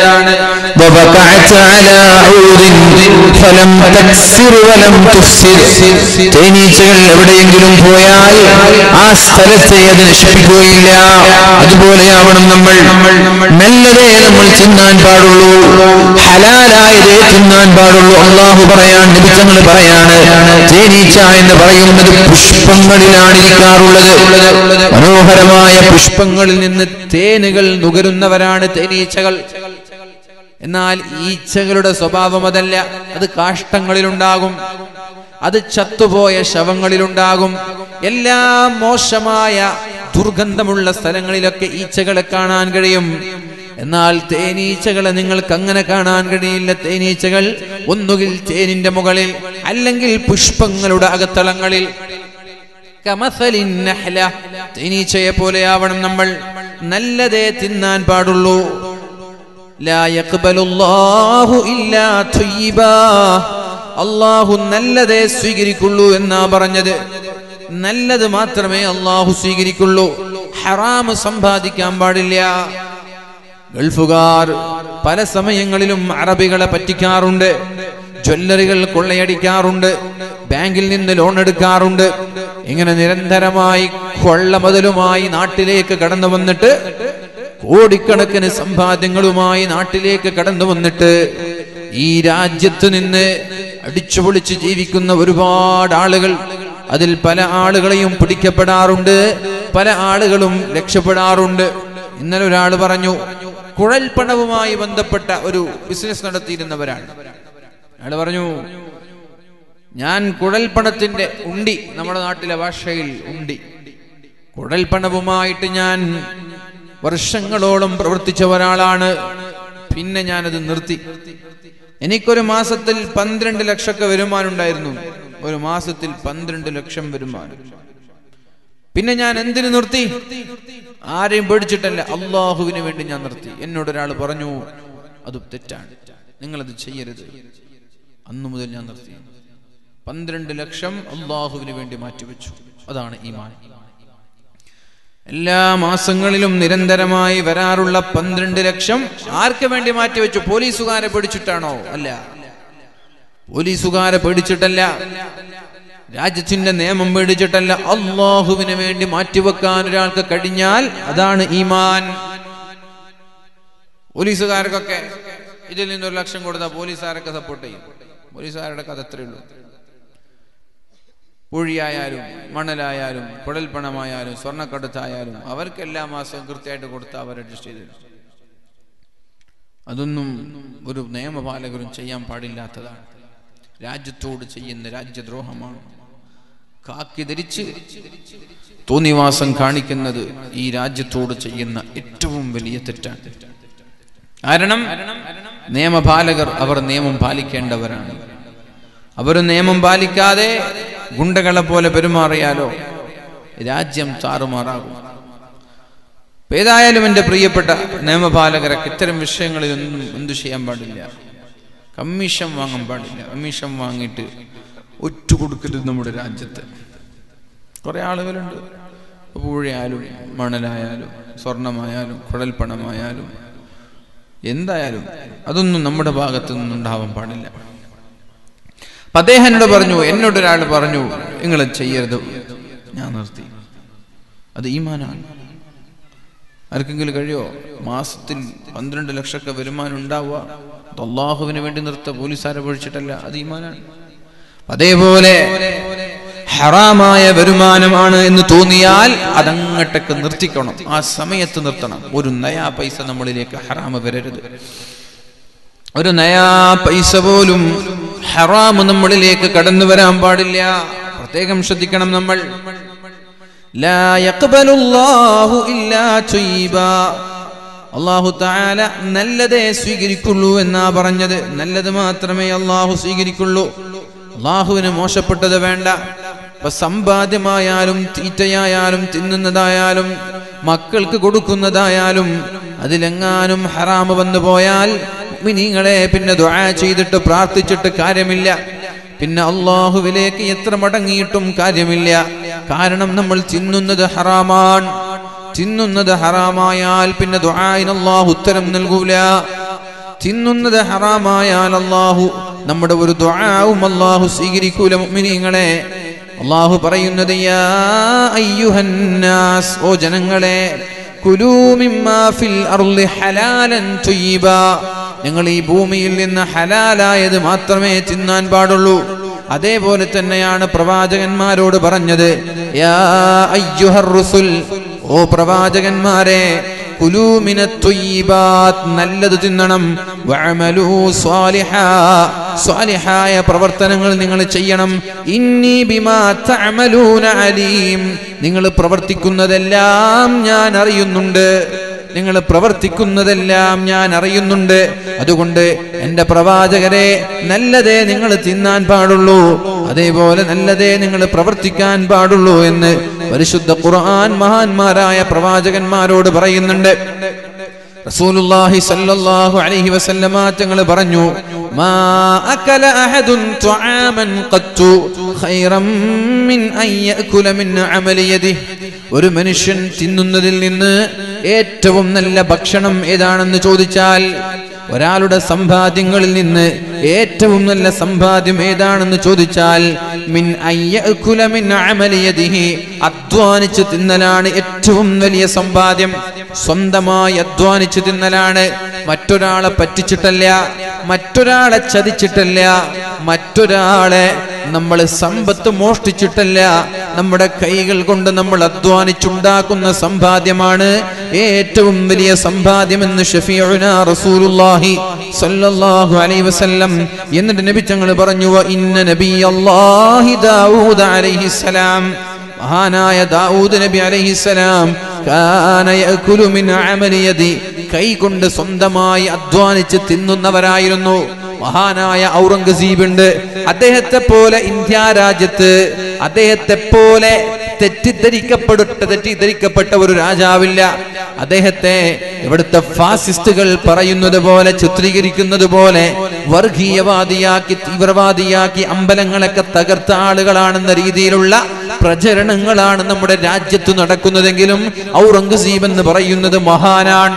وبقعت على عود فلم تكسر ولم تفسد തേനീച്ചകൾ എവിടെയെങ്കിലും പോയാൽ ആ സ്ഥലത്തെ അത് നശിപ്പിക്കുകയില്ല അതുപോലെയാവണം നമ്മൾ നല്ലതേ നമ്മൾ തിന്നാൻ പാടുള്ളൂ ഹലാലായതേ തിന്നാൻ പാടുള്ളൂ അള്ളാഹു പറയാൻ നിമിത്തങ്ങൾ പറയാണ് തേനീച്ച എന്ന് പറയുന്നത് പുഷ്പങ്ങളിലാണ് ഇരിക്കാറുള്ളത് മനോഹരമായ പുഷ്പങ്ങളിൽ നിന്ന് തേനുകൾ നുകരുന്നവരാണ് തേനീച്ചകൾ എന്നാൽ ഈച്ചകളുടെ സ്വഭാവം അതല്ല അത് കാഷ്ടങ്ങളിലുണ്ടാകും അത് ചത്തുപോയ ശവങ്ങളിലുണ്ടാകും എല്ലാ മോശമായ ദുർഗന്ധമുള്ള സ്ഥലങ്ങളിലൊക്കെ ഈച്ചകളെ കാണാൻ കഴിയും എന്നാൽ തേനീച്ചകളെ നിങ്ങൾക്ക് അങ്ങനെ കാണാൻ കഴിയില്ല തേനീച്ചകൾ ഒന്നുകിൽ തേനിന്റെ മുകളിൽ അല്ലെങ്കിൽ പുഷ്പങ്ങളുടെ അകത്തളങ്ങളിൽ കമസലിൻ നഹ്ല. തേനീച്ചയെ പോലെയാവണം നമ്മൾ നല്ലതേ തിന്നാൻ പാടുള്ളൂ ലാ യഖ്ബലുല്ലാഹു ഇല്ലാ ത്വയ്യിബാ. അള്ളാഹു നല്ലതേ സ്വീകരിക്കുള്ളൂ എന്നാ പറഞ്ഞത് നല്ലത് മാത്രമേ അള്ളാഹു സ്വീകരിക്കുള്ളൂ ഹറാമ് സമ്പാദിക്കാൻ പാടില്ല ഗൾഫുകാർ പല സമയങ്ങളിലും അറബികളെ പറ്റിക്കാറുണ്ട് ജ്വല്ലറികൾ കൊള്ളയടിക്കാറുണ്ട് ബാങ്കിൽ നിന്ന് ലോൺ എടുക്കാറുണ്ട് ഇങ്ങനെ നിരന്തരമായി കൊള്ള മുതലുമായി നാട്ടിലേക്ക് കടന്നു വന്നിട്ട് കോടിക്കണക്കിന് സമ്പാദ്യങ്ങളുമായി നാട്ടിലേക്ക് കടന്നു വന്നിട്ട് ഈ രാജ്യത്ത് നിന്ന് അടിച്ചുപൊളിച്ച് ജീവിക്കുന്ന ഒരുപാട് ആളുകൾ അതിൽ പല ആളുകളെയും പിടിക്കപ്പെടാറുണ്ട് പല ആളുകളും രക്ഷപ്പെടാറുണ്ട് ഇന്നലെ ഒരാൾ പറഞ്ഞു കുഴൽപ്പണവുമായി ബന്ധപ്പെട്ട ഒരു ബിസിനസ് നടത്തിയിരുന്നവരാണ് അയാൾ പറഞ്ഞു ഞാൻ കുഴൽപ്പണത്തിന്റെ ഉണ്ടി നമ്മുടെ നാട്ടിലെ ഭാഷയിൽ ഉണ്ടി കുഴൽപ്പണവുമായിട്ട് ഞാൻ വർഷങ്ങളോളം പ്രവർത്തിച്ച ഒരാളാണ് പിന്നെ ഞാനത് നിർത്തി എനിക്കൊരു മാസത്തിൽ പന്ത്രണ്ട് ലക്ഷമൊക്കെ വരുമാനം ഉണ്ടായിരുന്നു ഒരു മാസത്തിൽ പന്ത്രണ്ട് ലക്ഷം വരുമാനം പിന്നെ ഞാൻ എന്തിനു നിർത്തി ആരെയും പേടിച്ചിട്ടല്ല അള്ളാഹുവിന് വേണ്ടി ഞാൻ നിർത്തി എന്നോട് ഒരാൾ പറഞ്ഞു അത് തെറ്റാണ് നിങ്ങളത് ചെയ്യരുത് അന്നു മുതൽ ഞാൻ നിർത്തി പന്ത്രണ്ട് ലക്ഷം അള്ളാഹുവിന് വേണ്ടി മാറ്റിവെച്ചു അതാണ് ഈമാൻ എല്ലാ മാസങ്ങളിലും നിരന്തരമായി വരാറുള്ള പന്ത്രണ്ട് ലക്ഷം ആർക്ക് വേണ്ടി മാറ്റിവെച്ചു പോലീസുകാരെ പേടിച്ചിട്ടാണോ അല്ല പോലീസുകാരെ പേടിച്ചിട്ടല്ല രാജ്യത്തിന്റെ നിയമം പേടിച്ചിട്ടല്ല അള്ളാഹുവിന് വേണ്ടി മാറ്റിവെക്കാൻ ഒരാൾക്ക് കഴിഞ്ഞാൽ അതാണ് ഈമാൻ പോലീസുകാർക്കൊക്കെ ഇതിൽ നിന്ന് ഒരു ലക്ഷം കൊടുത്താൽ പോലീസുകാരൊക്കെ സപ്പോർട്ട് ചെയ്യും പോലീസുകാരുടെ കഥ അത്രയേ ഉള്ളൂ പൂഴിയായാലും മണലായാലും കുഴൽപ്പണമായാലും സ്വർണ്ണക്കടത്തായാലും അവർക്ക് എല്ലാ മാസവും കൃത്യമായിട്ട് കൊടുത്ത് അവർ അഡ്ജസ്റ്റ് ചെയ്തു തരും. അതൊന്നും ഒരു നിയമപാലകരും ചെയ്യാൻ പാടില്ലാത്തതാണ് രാജ്യത്തോട് ചെയ്യുന്ന രാജ്യദ്രോഹമാണ് കാക്കി ധരിച്ച് തോന്നിവാസം കാണിക്കുന്നത് ഈ രാജ്യത്തോട് ചെയ്യുന്ന ഏറ്റവും വലിയ തെറ്റാണ് കാരണം നിയമപാലകർ അവർ നിയമം പാലിക്കേണ്ടവരാണ് അവർ നിയമം പാലിക്കാതെ ഗുണ്ടകളെ പോലെ പെരുമാറിയാലോ രാജ്യം താറുമാറാകും അപ്പൊ ഏതായാലും എൻ്റെ പ്രിയപ്പെട്ട നിയമപാലകരൊക്കെ ഇത്തരം വിഷയങ്ങളിലൊന്നും എന്തു ചെയ്യാൻ പാടില്ല കമ്മീഷൻ വാങ്ങാൻ പാടില്ല കമ്മീഷൻ വാങ്ങിയിട്ട് ഒറ്റ കൊടുക്കരുത് നമ്മുടെ രാജ്യത്ത് കുറെ ആളുകളുണ്ട് പൂഴയായാലും മണലായാലും സ്വർണമായാലും കുഴൽപ്പണമായാലും എന്തായാലും അതൊന്നും നമ്മുടെ ഭാഗത്തു നിന്നും ഉണ്ടാവാൻ പാടില്ല അപ്പൊ അദ്ദേഹം എന്നോട് പറഞ്ഞു എന്നോട് ഒരാൾ പറഞ്ഞു നിങ്ങൾ ചെയ്യരുത് ഞാൻ നിർത്തി അത് ഈമാനാണ് ആർക്കെങ്കിലും കഴിയോ മാസത്തിൽ പന്ത്രണ്ട് ലക്ഷമൊക്കെ വരുമാനം ഉണ്ടാവുക അത് അള്ളാഹുവിന് വേണ്ടി നിർത്ത പോലീസുകാരെ പൊഴിച്ചിട്ടല്ല അത് ഈമാനാണ് അതേപോലെ ഹറാമായ വരുമാനമാണ് എന്ന് തോന്നിയാൽ അതങ്ങട്ടൊക്കെ നിർത്തിക്കണം ആ സമയത്ത് നിർത്തണം ഒരു നയാ പൈസ നമ്മളിലേക്ക് ഹറാമ വരരുത് ഒരു നയാ പൈസ പോലും ഹറാമ് നമ്മളിലേക്ക് കടന്നു വരാൻ പാടില്ല പ്രത്യേകം ശ്രദ്ധിക്കണം നമ്മൾ ലാ യഖ്ബലുല്ലാഹു ഇല്ലാ ത്വയ്യിബാ. അള്ളാഹു താല നല്ലതേ സ്വീകരിക്കുള്ളൂ എന്നാ പറഞ്ഞത് നല്ലത് മാത്രമേ അള്ളാഹു സ്വീകരിക്കുള്ളൂ അള്ളാഹുവിന് മോശപ്പെട്ടത് വേണ്ട ഇപ്പൊ സമ്പാദ്യമായാലും തീറ്റയായാലും തിന്നുന്നതായാലും മക്കൾക്ക് കൊടുക്കുന്നതായാലും അതിലെങ്ങാനും ഹറാമ് വന്നു പോയാൽ മിനിങ്ങളെ പിന്നെ ദുആ ചെയ്തിട്ട് പ്രാർത്ഥിച്ചിട്ട് കാര്യമില്ല പിന്നെ അള്ളാഹുവിലേക്ക് എത്ര മടങ്ങിയിട്ടും കാര്യമില്ല കാരണം നമ്മൾ തിന്നുന്നത് ഹറാമാണ് തിന്നുന്നത് ഹറാമായാൽ പിന്നെ ദുആഇന് അള്ളാഹു ഉത്തരം നൽകൂല തിന്നുന്നത് ഹറാമായാൽ അള്ളാഹു നമ്മുടെ ഒരു ദുആവും അള്ളാഹു സ്വീകരിക്കൂല മുഅ്മിനീങ്ങളെ അള്ളാഹു പറയുന്നത് യാ അയ്യുഹന്നാസ് ഓ ജനങ്ങളെ കുലൂ മിമ്മാ ഫിൽ അർളി ഹലാലൻ ത്വയ്യിബാ നിങ്ങൾ ഈ ഭൂമിയിൽ നിന്ന് ഹലാലായത് മാത്രമേ തിന്നാൻ പാടുള്ളൂ അതേപോലെ തന്നെയാണ് പ്രവാചകന്മാരോട് പറഞ്ഞത് യാ അയ്യുഹർ റുസുൽ ഓ പ്രവാചകന്മാരെ കുലൂ മിനത് ത്വയ്യിബാത്ത് നല്ലത് തിന്നണം വഅമലൂ സ്വാലിഹാ സ്വാലിഹായ പ്രവർത്തനങ്ങൾ നിങ്ങൾ ചെയ്യണം ഇന്നി ബിമാ തഅമലൂന അലീം നിങ്ങൾ പ്രവർത്തിക്കുന്നതെല്ലാം ഞാൻ അറിയുന്നുണ്ട് നിങ്ങൾ പ്രവർത്തിക്കുന്നതെല്ലാം ഞാൻ അറിയുന്നുണ്ട് അതുകൊണ്ട് എൻ്റെ പ്രവാചകരെ നല്ലതേ നിങ്ങൾ തിന്നാൻ പാടുള്ളൂ അതേപോലെ നല്ലതേ നിങ്ങൾ പ്രവർത്തിക്കാൻ പാടുള്ളൂ എന്ന് പരിശുദ്ധ ഖുർആൻ മഹാന്മാരായ പ്രവാചകന്മാരോട് പറയുന്നുണ്ട് റസൂലുള്ളാഹി സല്ലല്ലാഹു അലൈഹി വസല്ലമ തങ്ങൾ പറഞ്ഞു മാ അകല അഹദുൻ തുആമൻ ഖത്തു ഖൈറം മിൻ അൻ യഅകുല മിൻ അമലി യദിഹി ഒരു മനുഷ്യൻ തിന്നുന്നതിൽ നിന്ന് ഏറ്റവും നല്ല ഭക്ഷണം ഏതാണെന്ന് ചോദിച്ചാൽ ഒരാളുടെ സമ്പാദ്യങ്ങളിൽ നിന്ന് ഏറ്റവും നല്ല സമ്പാദ്യം ഏതാണെന്ന് ചോദിച്ചാൽ മിൻ അൻ യഅകുല മിൻ അമലി യദിഹി അധ്വാനിച്ച് തിന്നലാണ് ഏറ്റവും വലിയ സമ്പാദ്യം സ്വന്തമായി അധ്വാനിച്ച് തിന്നലാണ് മറ്റൊരാളെ പറ്റിച്ചിട്ടല്ല മറ്റൊരാളെ ചതിച്ചിട്ടല്ല മറ്റൊരാളെ നമ്മൾ സമ്പത്ത് മോഷ്ടിച്ചിട്ടല്ല നമ്മുടെ കൈകൾ കൊണ്ട് നമ്മൾ അധ്വാനിച്ചുണ്ടാക്കുന്ന സമ്പാദ്യമാണ് ഏറ്റവും വലിയ സമ്പാദ്യമെന്ന് ഷഫീഉന റസൂലുള്ളാഹി സ്വല്ലല്ലാഹു അലൈഹി വസല്ലം എന്നിട്ട് നബി തങ്ങൾ പറഞ്ഞു "വ ഇന്ന നബിയല്ലാഹി ദാവൂദ് അലൈഹിസ്സലാം മഹാനായ ദാവൂദ് നബി അലൈഹിസ്സലാം കാന യഅകുലു മിൻ അമലി യദി കൈ കൊണ്ട് സ്വന്തമായി അധ്വാനിച്ച് തിന്നുന്നവരായിരുന്നു മഹാനായ ഔറംഗസീബ് ഉണ്ട് അദ്ദേഹത്തെ പോലെ ഇന്ത്യ രാജ്യത്ത് അദ്ദേഹത്തെ പോലെ തെറ്റിദ്ധരിക്കപ്പെട്ട തെറ്റിദ്ധരിക്കപ്പെട്ട ഒരു രാജാവില്ല അദ്ദേഹത്തെ ഇവിടുത്തെ ഫാസിസ്റ്റുകൾ പറയുന്നത് പോലെ ചിത്രീകരിക്കുന്നത് പോലെ വർഗീയവാദിയാക്കി തീവ്രവാദിയാക്കി അമ്പലങ്ങളൊക്കെ തകർത്ത ആളുകളാണെന്ന രീതിയിലുള്ള പ്രചരണങ്ങളാണ് നമ്മുടെ രാജ്യത്ത് നടക്കുന്നതെങ്കിലും ഔറംഗസീബ് എന്ന് പറയുന്നത് മഹാനാണ്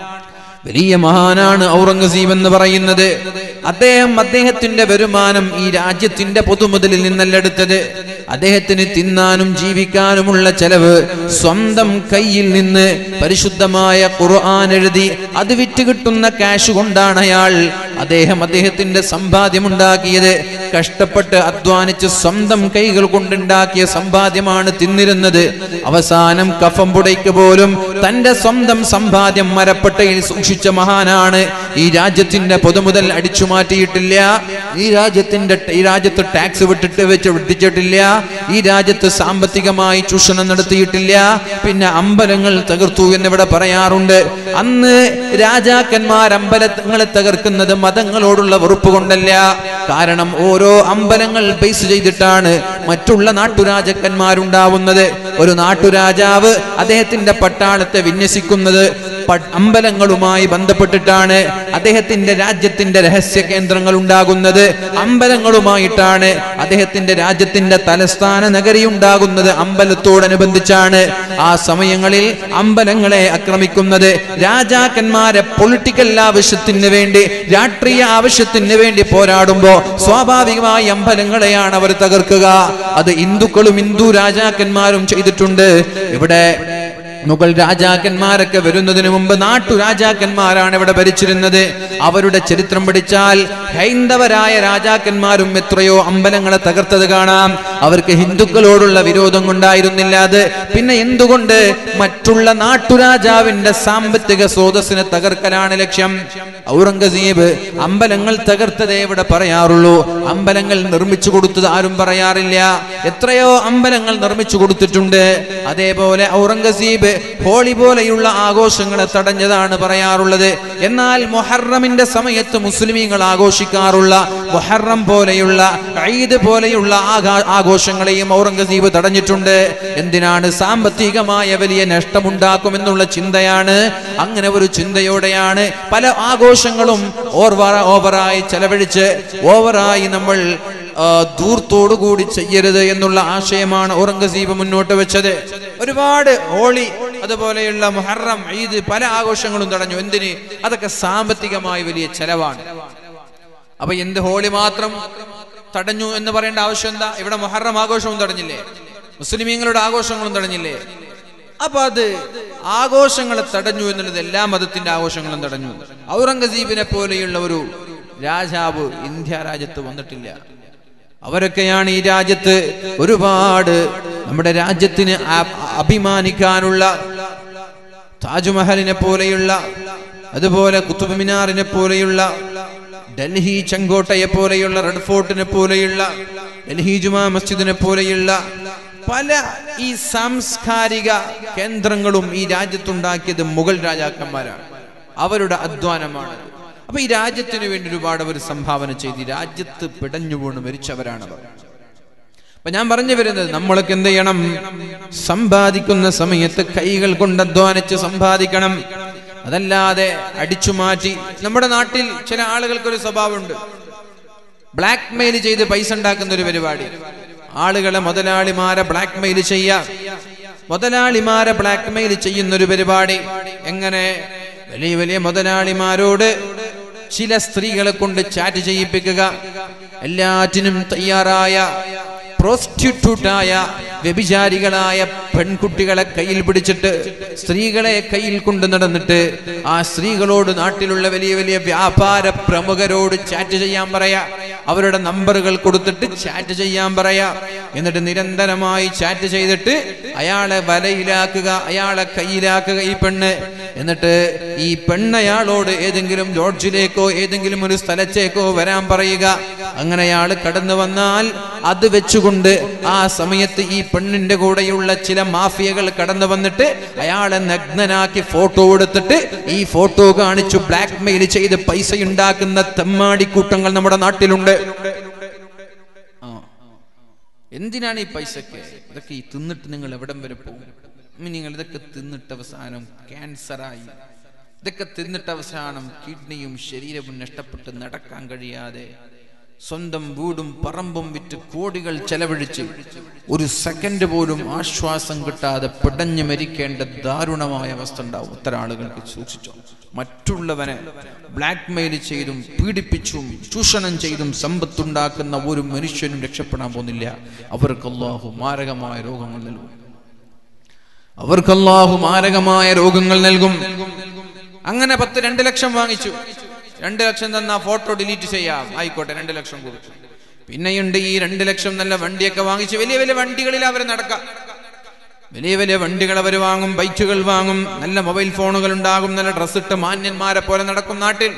വലിയ മഹാനാണ് ഔറംഗസീബ് എന്ന് പറയുന്നത് അദ്ദേഹം അദ്ദേഹത്തിന്റെ വരുമാനം ഈ രാജ്യത്തിന്റെ പൊതുമുതലിൽ നിന്നല്ല എടുത്തത് അദ്ദേഹത്തിന് തിന്നാനും ജീവിക്കാനുമുള്ള ചെലവ് സ്വന്തം കയ്യിൽ നിന്ന് പരിശുദ്ധമായ ഖുർആൻ എഴുതി അത് വിറ്റ് കിട്ടുന്ന കാശ് കൊണ്ടാണ് അയാൾ അദ്ദേഹം അദ്ദേഹത്തിന്റെ സമ്പാദ്യമുണ്ടാക്കിയത് കഷ്ടപ്പെട്ട് അധ്വാനിച്ച് സ്വന്തം കൈകൾ കൊണ്ടുണ്ടാക്കിയ സമ്പാദ്യമാണ് തിന്നിരുന്നത് അവസാനം കഫം പുടയ്ക്ക് പോലും തന്റെ സ്വന്തം സമ്പാദ്യം മരപ്പട്ടയിൽ സൂക്ഷിച്ച മഹാനാണ് ഈ രാജ്യത്തിന്റെ പൊതുമുതൽ അടിച്ചു മാറ്റിയിട്ടില്ല ഈ രാജ്യത്തിന്റെ ഈ രാജ്യത്ത് ടാക്സ് വിട്ടിട്ട് വെച്ച് വിട്ടിച്ചിട്ടില്ല ഈ രാജ്യത്ത് സാമ്പത്തികമായി ചൂഷണം നടത്തിയിട്ടില്ല പിന്നെ അമ്പലങ്ങൾ തകർത്തു എന്നിവിടെ പറയാറുണ്ട് അന്ന് രാജാക്കന്മാർ അമ്പലങ്ങളെ തകർക്കുന്നത് മതങ്ങളോടുള്ള വെറുപ്പ് കൊണ്ടല്ല കാരണം ഓരോ അമ്പലങ്ങൾ ബേസ് ചെയ്തിട്ടാണ് മറ്റുള്ള നാട്ടുരാജാക്കന്മാരുണ്ടാവുന്നത് ഒരു നാട്ടുരാജാവ് അദ്ദേഹത്തിന്റെ പട്ടാളത്തെ വിന്യസിക്കുന്നത് പ- അമ്പലങ്ങളുമായി ബന്ധപ്പെട്ടിട്ടാണ് അദ്ദേഹത്തിന്റെ രാജ്യത്തിന്റെ രഹസ്യ കേന്ദ്രങ്ങൾ ഉണ്ടാകുന്നത് അമ്പലങ്ങളുമായിട്ടാണ് അദ്ദേഹത്തിന്റെ രാജ്യത്തിന്റെ തലസ്ഥാന നഗരി ഉണ്ടാകുന്നത് അമ്പലത്തോടനുബന്ധിച്ചാണ് ആ സമയങ്ങളിൽ അമ്പലങ്ങളെ ആക്രമിക്കുന്നത് രാജാക്കന്മാരെ പൊളിറ്റിക്കൽ ആവശ്യത്തിന് വേണ്ടി രാഷ്ട്രീയ ആവശ്യത്തിന് വേണ്ടി പോരാടുമ്പോ സ്വാഭാവികമായി അമ്പലങ്ങളെയാണ് അവർ തകർക്കുക അത് ഹിന്ദുക്കളും ഹിന്ദു രാജാക്കന്മാരും ചെയ്തിട്ടുണ്ട് ഇവിടെ മുഗൾ രാജാക്കന്മാരൊക്കെ വരുന്നതിന് മുമ്പ് നാട്ടു രാജാക്കന്മാരാണ് ഇവിടെ ഭരിച്ചിരുന്നത് അവരുടെ ചരിത്രം പഠിച്ചാൽ ഹൈന്ദവരായ രാജാക്കന്മാരും എത്രയോ അമ്പലങ്ങളെ തകർത്തത് കാണാം അവർക്ക് ഹിന്ദുക്കളോടുള്ള വിരോധം കൊണ്ടായിരുന്നില്ല അത് പിന്നെ എന്തുകൊണ്ട് മറ്റുള്ള നാട്ടുരാജാവിന്റെ സാമ്പത്തിക സ്രോതസ്സിനെ തകർക്കലാണ് ലക്ഷ്യം ഔറംഗസീബ് അമ്പലങ്ങൾ തകർത്തതേ ഇവിടെ പറയാറുള്ളൂ അമ്പലങ്ങൾ നിർമ്മിച്ചു കൊടുത്തത് ആരും പറയാറില്ല എത്രയോ അമ്പലങ്ങൾ നിർമ്മിച്ചു കൊടുത്തിട്ടുണ്ട് അതേപോലെ ഔറംഗസീബ് ഹോളി പോലെയുള്ള ആഘോഷങ്ങളെ തടഞ്ഞതാണ് പറയാറുള്ളത് എന്നാൽ മൊഹറമിന്റെ സമയത്ത് മുസ്ലിമീങ്ങൾ ആഘോഷിക്കാറുള്ള മൊഹറം പോലെയുള്ള ഈദ് പോലെയുള്ള ആഘാ- ആഘോഷങ്ങളെയും ഔറംഗസീബ് തടഞ്ഞിട്ടുണ്ട് എന്തിനാണ് സാമ്പത്തികമായ വലിയ നഷ്ടമുണ്ടാക്കുമെന്നുള്ള ചിന്തയാണ് അങ്ങനെ ഒരു ചിന്തയോടെയാണ് പല ആഘോഷങ്ങളും ഓർവ ഓവറായി ചെലവഴിച്ച് ഓവറായി നമ്മൾ ആ, ധൂർത്തോടുകൂടി ചെയ്യരുത് എന്നുള്ള ആശയമാണ് ഔറംഗസീബ് മുന്നോട്ട് വെച്ചത് ഒരുപാട് ഹോളി അതുപോലെയുള്ള മുഹറം ഈദ് പല ആഘോഷങ്ങളും തടഞ്ഞു എന്തിന് അതൊക്കെ സാമ്പത്തികമായി വലിയ ചെലവാണ് അപ്പൊ എന്ത് ഹോളി മാത്രം തടഞ്ഞു എന്ന് പറയേണ്ട ആവശ്യം എന്താ ഇവിടെ മുഹറം ആഘോഷവും തടഞ്ഞില്ലേ മുസ്ലിമീങ്ങളുടെ ആഘോഷങ്ങളും തടഞ്ഞില്ലേ അപ്പൊ അത് ആഘോഷങ്ങളെ തടഞ്ഞു എന്നുള്ളത് എല്ലാ മതത്തിന്റെ ആഘോഷങ്ങളും തടഞ്ഞു ഔറംഗസീബിനെ പോലെയുള്ള ഒരു രാജാവ് ഇന്ത്യ രാജ്യത്ത് വന്നിട്ടില്ല അവരൊക്കെയാണ് ഈ രാജ്യത്ത് ഒരുപാട് നമ്മുടെ രാജ്യത്തിന് ആ- അഭിമാനിക്കാനുള്ള താജ്മഹലിനെ പോലെയുള്ള അതുപോലെ കുത്തുബ് മിനാറിനെ പോലെയുള്ള ഡൽഹി ചെങ്കോട്ടയെ പോലെയുള്ള റെഡ് ഫോർട്ടിനെ പോലെയുള്ള ഡൽഹി ജുമാ മസ്ജിദിനെ പോലെയുള്ള പല ഈ സാംസ്കാരിക കേന്ദ്രങ്ങളും ഈ രാജ്യത്തുണ്ടാക്കിയത് മുഗൾ രാജാക്കന്മാരാണ് അവരുടെ അധ്വാനമാണ് അപ്പൊ ഈ രാജ്യത്തിന് വേണ്ടി ഒരുപാട് അവർ സംഭാവന ചെയ്ത് ഈ രാജ്യത്ത് പിടഞ്ഞു വീണ് മരിച്ചവരാണ് അവർ അപ്പൊ ഞാൻ പറഞ്ഞു വരുന്നത് നമ്മളൊക്കെ എന്ത് ചെയ്യണം സമ്പാദിക്കുന്ന സമയത്ത് കൈകൾ കൊണ്ട് അധ്വാനിച്ച് സമ്പാദിക്കണം അതല്ലാതെ അടിച്ചു മാറ്റി നമ്മുടെ നാട്ടിൽ ചില ആളുകൾക്ക് ഒരു സ്വഭാവമുണ്ട് ബ്ലാക്ക് മെയിൽ ചെയ്ത് പൈസ ഉണ്ടാക്കുന്ന ഒരു പരിപാടി ആളുകളെ മുതലാളിമാരെ ബ്ലാക്ക് മെയിൽ ചെയ്യാം മുതലാളിമാരെ ബ്ലാക്ക് മെയിൽ ചെയ്യുന്ന ഒരു പരിപാടി എങ്ങനെ വലിയ വലിയ മുതലാളിമാരോട് ചില സ്ത്രീകളെ കൊണ്ട് ചാറ്റ് ചെയ്യിപ്പിക്കുക എല്ലാറ്റിനും തയ്യാറായ പ്രോസ്റ്റിറ്റ്യൂട്ടായ വ്യഭിചാരികളായ പെൺകുട്ടികളെ കയ്യിൽ പിടിച്ചിട്ട് സ്ത്രീകളെ കയ്യിൽ കൊണ്ടു നടന്നിട്ട് ആ സ്ത്രീകളോട് നാട്ടിലുള്ള വലിയ വലിയ വ്യാപാര പ്രമുഖരോട് ചാറ്റ് ചെയ്യാൻ പറയാ അവരുടെ നമ്പറുകൾ കൊടുത്തിട്ട് ചാറ്റ് ചെയ്യാൻ പറയാ എന്നിട്ട് നിരന്തരമായി ചാറ്റ് ചെയ്തിട്ട് അയാളെ വലയിലാക്കുക അയാളെ കയ്യിലാക്കുക ഈ പെണ്ണ് എന്നിട്ട് ഈ പെണ്ണയാളോട് ഏതെങ്കിലും ലോഡ്ജിലേക്കോ ഏതെങ്കിലും ഒരു സ്ഥലത്തേക്കോ വരാൻ പറയുക അങ്ങനെ അയാൾ കടന്നു വന്നാൽ അത് വെച്ചുകൊണ്ട് ആ സമയത്ത് ഈ പെണ്ണിന്റെ കൂടെയുള്ള ചില മാഫിയകൾ കടന്നു വന്നിട്ട് അയാളെ നഗ്നനാക്കി ഫോട്ടോ എടുത്തിട്ട് ഈ ഫോട്ടോ കാണിച്ചു ബ്ലാക്ക് മെയിൽ ചെയ്ത് പൈസ ഉണ്ടാക്കുന്ന തെമ്മാടിക്കൂട്ടങ്ങൾ നമ്മുടെ നാട്ടിലുണ്ട് ആ. എന്തിനാണ് ഈ പൈസക്ക് ഇതൊക്കെ ഈ തിന്നിട്ട് നിങ്ങൾ എവിടം വരെ പോകും ഇനി നിങ്ങൾ ഇതൊക്കെ തിന്നിട്ട് അവസാനം ക്യാൻസറായി ഇതൊക്കെ തിന്നിട്ട് അവസാനം കിഡ്നിയും ശരീരവും നഷ്ടപ്പെട്ട് നടക്കാൻ കഴിയാതെ സ്വന്തം വീടും പറമ്പും വിറ്റ് കോടികൾ ചെലവഴിച്ച് ഒരു സെക്കൻഡ് പോലും ആശ്വാസം കിട്ടാതെ പിടഞ്ഞു മരിക്കേണ്ട ദാരുണമായ അവസ്ഥ ഉണ്ടാവും ഇത്തരം ആളുകൾക്ക് സൂക്ഷിച്ചോ മറ്റുള്ളവനെ ബ്ലാക്ക് മെയിൽ ചെയ്തും പീഡിപ്പിച്ചും ചൂഷണം ചെയ്തും സമ്പത്തുണ്ടാക്കുന്ന ഒരു മനുഷ്യനും രക്ഷപ്പെടാൻ പോകുന്നില്ല അവർക്ക് അള്ളാഹു മാരകമായ രോഗങ്ങൾ നൽകും അവർക്ക് അള്ളാഹു മാരകമായ രോഗങ്ങൾ നൽകും അങ്ങനെ പത്ത് രണ്ട് ലക്ഷം വാങ്ങിച്ചു രണ്ട് ലക്ഷം തന്ന ഫോട്ടോ ഡിലീറ്റ് ചെയ്യാം ആയിക്കോട്ടെ രണ്ട് ലക്ഷം കൊടുത്തു പിന്നെയുണ്ട് ഈ രണ്ട് ലക്ഷം നല്ല വണ്ടിയൊക്കെ വാങ്ങിച്ച് വലിയ വലിയ വണ്ടികളിൽ അവർ നടക്കാം വലിയ വലിയ വണ്ടികൾ അവർ വാങ്ങും ബൈക്കുകൾ വാങ്ങും നല്ല മൊബൈൽ ഫോണുകൾ ഉണ്ടാകും നല്ല ഡ്രസ് ഇട്ട് മാന്യന്മാരെ പോലെ നടക്കും നാട്ടിൽ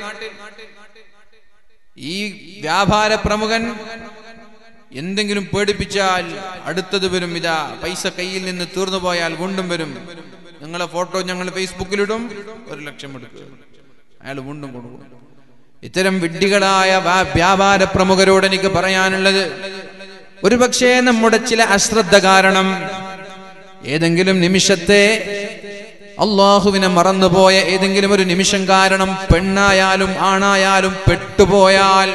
ഈ വ്യാപാര പ്രമുഖൻ എന്തെങ്കിലും പേടിപ്പിച്ചാൽ അടുത്തത് വരും ഇതാ പൈസ കയ്യിൽ നിന്ന് തീർന്നു പോയാൽ വീണ്ടും വരും നിങ്ങളെ ഫോട്ടോ ഞങ്ങൾ ഫേസ്ബുക്കിലിടും ഒരു ലക്ഷം എടുക്കും അയാൾ വീണ്ടും കൊടുക്കും ഇത്തരം വിഡ്ഢികളായ വ്യാ- വ്യാപാര പ്രമുഖരോട് എനിക്ക് പറയാനുള്ളത് ഒരുപക്ഷേ നമ്മുടെ ചില അശ്രദ്ധ കാരണം ഏതെങ്കിലും നിമിഷത്തെ അള്ളാഹുവിനെ മറന്നുപോയ ഏതെങ്കിലും ഒരു നിമിഷം കാരണം പെണ്ണായാലും ആണായാലും പെട്ടുപോയാൽ